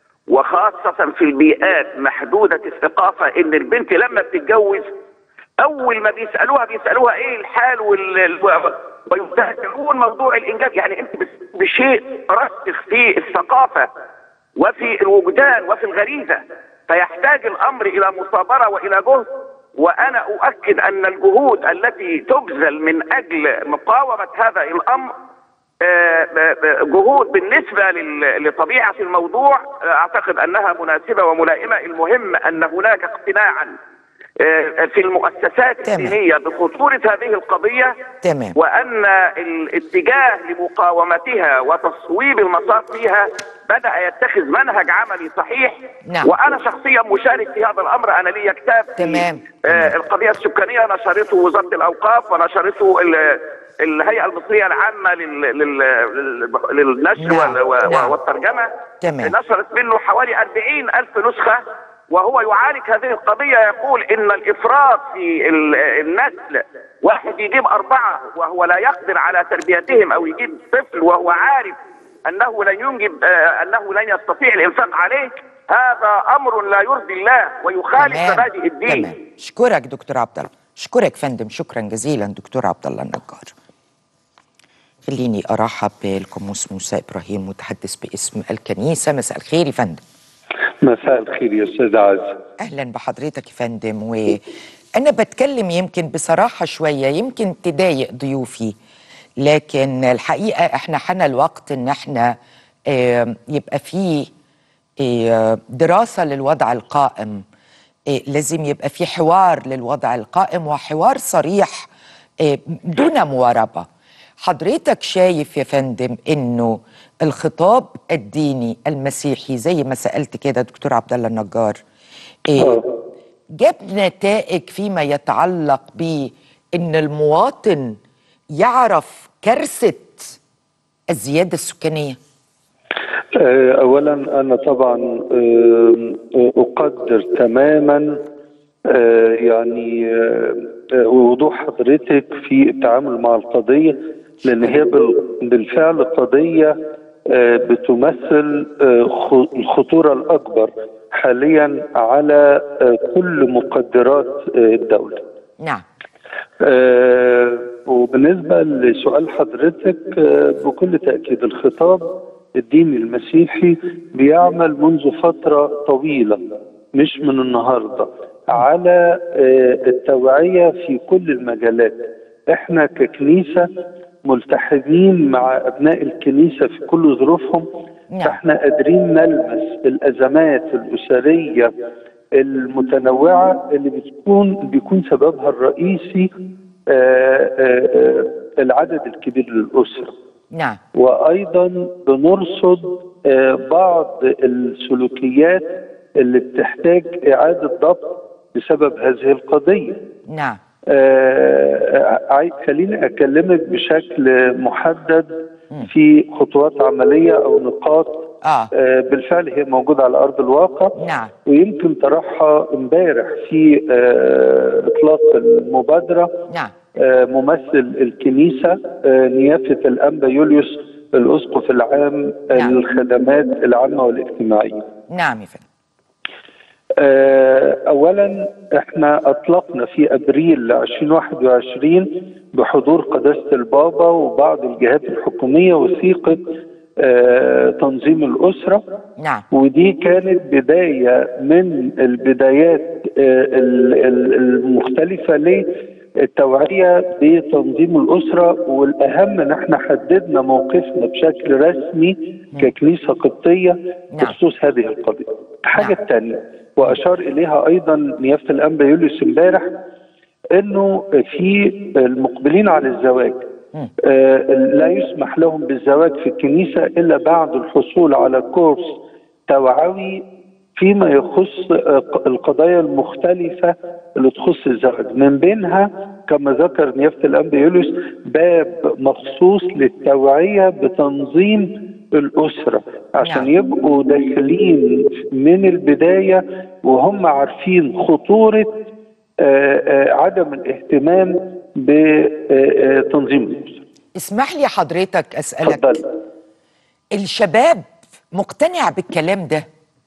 وخاصة في البيئات محدودة الثقافة ان البنت لما بتتجوز اول ما بيسألوها بيسألوها ايه الحال وال ال- ويستهترون موضوع الانجاب يعني انت بت- بشيء رسخ في الثقافة وفي الوجدان وفي الغريزة فيحتاج الامر الى مثابرة والى جهد وانا اؤكد ان الجهود التي تبذل من اجل مقاومة هذا الامر آه، آه، جهود بالنسبة لل- لطبيعة الموضوع آه، اعتقد انها مناسبة وملائمة المهم ان هناك اقتناعا آه، في المؤسسات تمام. الدينية بخطورة هذه القضية تمام وأن الاتجاه لمقاومتها وتصويب المسار فيها بدأ يتخذ منهج عملي صحيح نعم. وأنا شخصيا مشارك في هذا الأمر أنا لي كتاب في تمام. آه القضية السكانية نشرته وزارة الأوقاف ونشرته ال- الهيئة المصرية العامة لل- لل- لل- للنشر نعم. وال- و- نعم. والترجمة تمام. نشرت منه حوالي 40 ألف نسخة وهو يعالج هذه القضية يقول إن الإفراط في ال- النسل واحد يجيب أربعة وهو لا يقدر على تربيتهم أو يجيب طفل وهو عارف أنه لن ينجب آه، أنه لن يستطيع الإنفاق عليه هذا أمر لا يرضي الله ويخالف تمام مبادئ الدين تمام اشكرك دكتور عبد الله اشكرك فندم شكرا جزيلا دكتور عبد الله النجار خليني ارحب بالقموس موسى ابراهيم متحدث باسم الكنيسه مساء الخير يا فندم مساء الخير يا استاذ عز اهلا بحضرتك يا فندم وانا بتكلم يمكن بصراحه شويه يمكن تضايق ضيوفي لكن الحقيقه احنا حان الوقت ان احنا آه، يبقى فيه آه، دراسه للوضع القائم آه، لازم يبقى في حوار للوضع القائم وحوار صريح آه، دون مواربه حضرتك شايف يا فندم انه الخطاب الديني المسيحي زي ما سالت كده دكتور عبد الله النجار إيه جاب نتائج فيما يتعلق بان المواطن يعرف كارثه الزياده السكانيه آه، اولا انا طبعا آه، اقدر تماما آه، يعني آه، آه، وضوح حضرتك في التعامل مع القضيه لان هي بال- بالفعل قضيه آه، بتمثل آه، خ- الخطوره الاكبر حاليا على آه، كل مقدرات آه، الدوله نعم آه، وبالنسبة لسؤال حضرتك آه، بكل تأكيد الخطاب الديني المسيحي بيعمل منذ فترة طويلة مش من النهاردة على آه، التوعية في كل المجالات احنا ككنيسة ملتحمين مع أبناء الكنيسة في كل ظروفهم نعم. فاحنا قادرين نلمس الأزمات الأسرية المتنوعة اللي بتكون بيكون سببها الرئيسي آه، آه، آه، العدد الكبير للأسرة نعم وأيضا بنرصد آه، بعض السلوكيات اللي بتحتاج إعادة ضبط بسبب هذه القضية نعم آه، عايز خليني اكلمك بشكل محدد في خطوات عمليه او نقاط آه. آه، بالفعل هي موجوده على ارض الواقع نعم. ويمكن طرحها امبارح في آه، اطلاق المبادره نعم آه، ممثل الكنيسه آه، نيافه الانبا يوليوس الاسقف العام نعم. الخدمات العامه والاجتماعيه نعم يا فندم آه، اولا احنا اطلقنا في ابريل 2021 بحضور قداسه البابا وبعض الجهات الحكوميه وثيقه آه، تنظيم الاسره نعم ودي كانت بدايه من البدايات آه، ال- ال- المختلفه للتوعيه بتنظيم الاسره والاهم ان احنا حددنا موقفنا بشكل رسمي ككنيسه قبطيه نعم. بخصوص هذه القضيه. الحاجه نعم. الثانيه واشار اليها ايضا نيافه الانبا يوليوس امبارح انه في المقبلين على الزواج مم. آه، لا يسمح لهم بالزواج في الكنيسه الا بعد الحصول على كورس توعوي فيما يخص آه، القضايا المختلفه اللي تخص الزواج من بينها كما ذكر نيافه الانبا يوليوس باب مخصوص للتوعيه بتنظيم الاسره عشان نعم. يبقوا داخلين من البدايه وهم عارفين خطوره آه، آه، عدم الاهتمام بتنظيم الاسره اسمح لي حضرتك اسالك اتفضل الشباب مقتنع بالكلام ده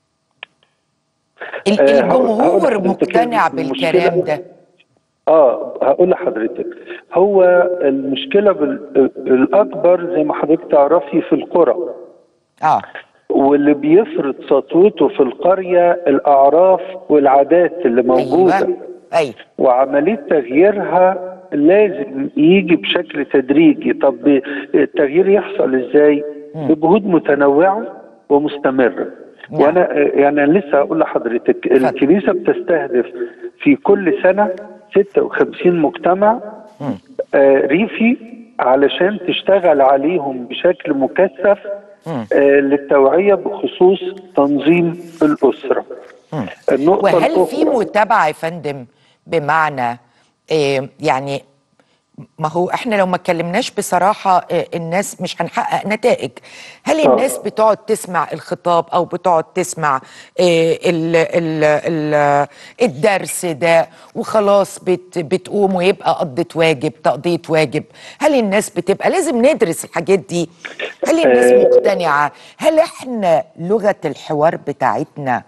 ال- آه، هقول- هقول الجمهور لحضرتك مقتنع المشكلة- بالكلام ده اه هقول لحضرتك هو المشكله بال- الاكبر زي ما حضرتك تعرفي في القرى اه واللي بيفرض سطوته في القريه الاعراف والعادات اللي موجوده ايوه ايوه وعمليه تغييرها لازم يجي بشكل تدريجي طب التغيير يحصل ازاي بجهود متنوعه ومستمره نعم. وانا يعني أنا لسه هقول لحضرتك اتفضل. الكنيسه بتستهدف في كل سنه 56 مجتمع آه ريفي علشان تشتغل عليهم بشكل مكثف آه للتوعيه بخصوص تنظيم الاسره النقطه وهل في الأخرى- متابعه يا فندم بمعنى إيه يعني ما هو احنا لو ما اتكلمناش بصراحه إيه الناس مش هنحقق نتائج هل آه. الناس بتقعد تسمع الخطاب او بتقعد تسمع إيه ال ال ال الدرس ده وخلاص بت بتقوم ويبقى قضت واجب تقضيه واجب هل الناس بتبقى لازم ندرس الحاجات دي هل الناس آه. مقتنعه هل احنا لغه الحوار بتاعتنا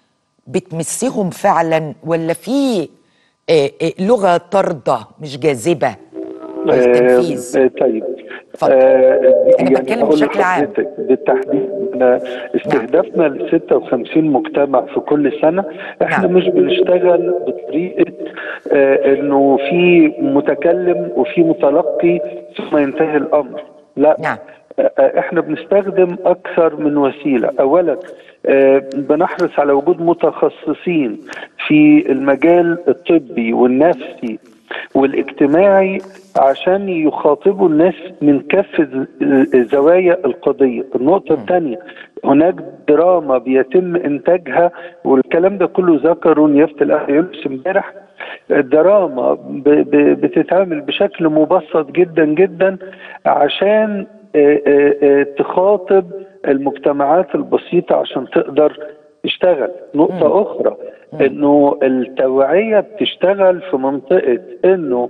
بتمسهم فعلا ولا في آه، آه، لغه طارده مش جاذبه للتنفيذ آه، طيب اتفضل. آه، أنا بتكلم هقول بشكل عام. لحضرتك بالتحديد أنا استهدافنا ل 56 مجتمع في كل سنه احنا نعم. مش بنشتغل بطريقه آه، انه في متكلم وفي متلقي ثم ينتهي الامر لا نعم. آه، احنا بنستخدم اكثر من وسيله اولا آه، بنحرص على وجود متخصصين في المجال الطبي والنفسي والاجتماعي عشان يخاطبوا الناس من كافة زوايا القضية النقطة الثانية هناك دراما بيتم إنتاجها والكلام ده كله ذكره نيافة الأخ يونس امبارح الدراما ب- ب- بتتعمل بشكل مبسط جدا جدا عشان آه، آه، آه، تخاطب المجتمعات البسيطة عشان تقدر تشتغل نقطة أخرى إنه التوعية بتشتغل في منطقة إنه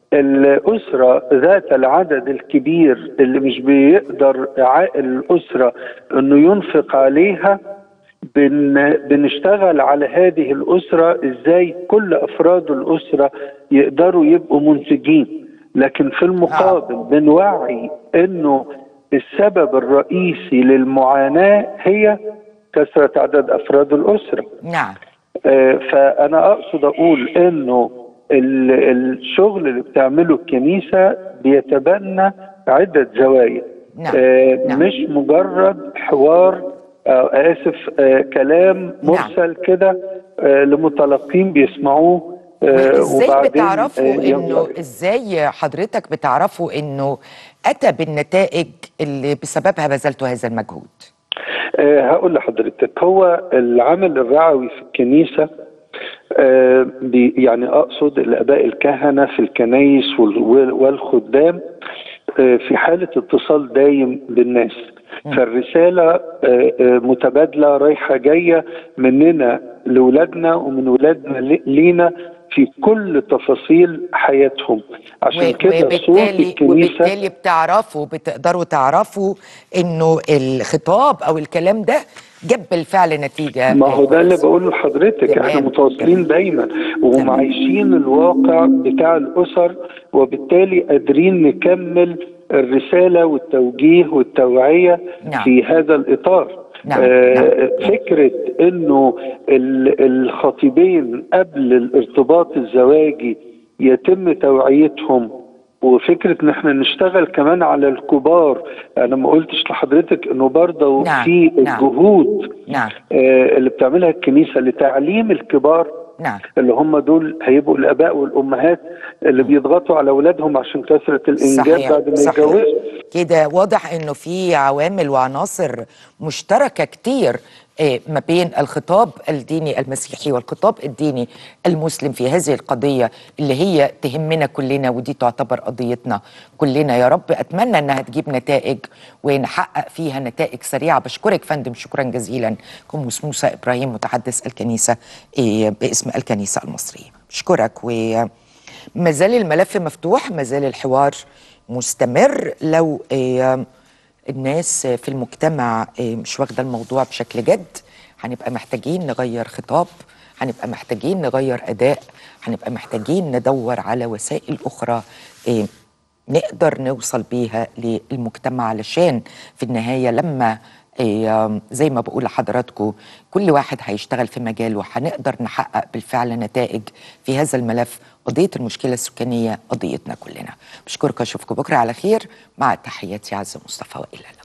الأسرة ذات العدد الكبير اللي مش بيقدر عائل الأسرة إنه ينفق عليها بن بنشتغل على هذه الأسرة إزاي كل أفراد الأسرة يقدروا يبقوا منتجين لكن في المقابل بنوعي إنه السبب الرئيسي للمعاناة هي كثرة عدد أفراد الأسرة نعم آه، فانا اقصد اقول انه ال- الشغل اللي بتعمله الكنيسه بيتبنى عده زوايا نعم، آه، نعم. مش مجرد حوار آه، اسف آه، كلام مرسل كده آه، لمتلقين بيسمعوه آه، ازاي وبعدين بتعرفوا آه، يلا. انه ازاي حضرتك بتعرفوا انه اتى بالنتائج اللي بسببها بذلتوا هذا المجهود آه، هقول لحضرتك هو العمل الرعوي في الكنيسة آه، بي- يعني أقصد الآباء الكهنة في الكنايس وال- والخدام آه، في حالة اتصال دايم بالناس فالرسالة آه، آه، متبادلة رايحة جاية مننا لولادنا ومن ولادنا لي- لينا في كل تفاصيل حياتهم عشان و- كده صوت وبالتالي الكنيسه وبالتالي بتعرفوا بتقدروا تعرفوا انه الخطاب او الكلام ده جاب بالفعل نتيجه ما هو ده اللي كويسة. بقوله لحضرتك تمام، احنا متواصلين تمام. دايما وهم تمام. عايشين الواقع بتاع الاسر وبالتالي قادرين نكمل الرساله والتوجيه والتوعيه نعم. في هذا الاطار نعم، آه نعم. فكره انه ال- الخطيبين قبل الارتباط الزواجي يتم توعيتهم وفكره ان احنا نشتغل كمان على الكبار انا ما قلتش لحضرتك انه برضه نعم، في نعم. جهود نعم آه، اللي بتعملها الكنيسه لتعليم الكبار نعم اللي هم دول هيبقوا الاباء والامهات اللي بيضغطوا على اولادهم عشان كثره الانجاب صحيح بعد ما صحيح يتجوزوا كده واضح انه في عوامل وعناصر مشتركه كتير آه، ما بين الخطاب الديني المسيحي والخطاب الديني المسلم في هذه القضيه اللي هي تهمنا كلنا ودي تعتبر قضيتنا كلنا يا رب اتمنى انها تجيب نتائج ونحقق فيها نتائج سريعه بشكرك فندم شكرا جزيلا قمص موسى ابراهيم متحدث الكنيسه آه، باسم الكنيسه المصريه بشكرك و ما زال الملف مفتوح ما زال الحوار مستمر لو آه، الناس في المجتمع آه، مش واخده الموضوع بشكل جد هنبقى محتاجين نغير خطاب هنبقى محتاجين نغير اداء هنبقى محتاجين ندور على وسائل اخرى آه، نقدر نوصل بيها للمجتمع علشان في النهايه لما آه، زي ما بقول لحضراتكم كل واحد هيشتغل في مجاله هنقدر نحقق بالفعل نتائج في هذا الملف قضيه المشكله السكانيه قضيتنا كلنا بشكركم اشوفكم بكره على خير مع تحياتي عزه مصطفى والى اللقاء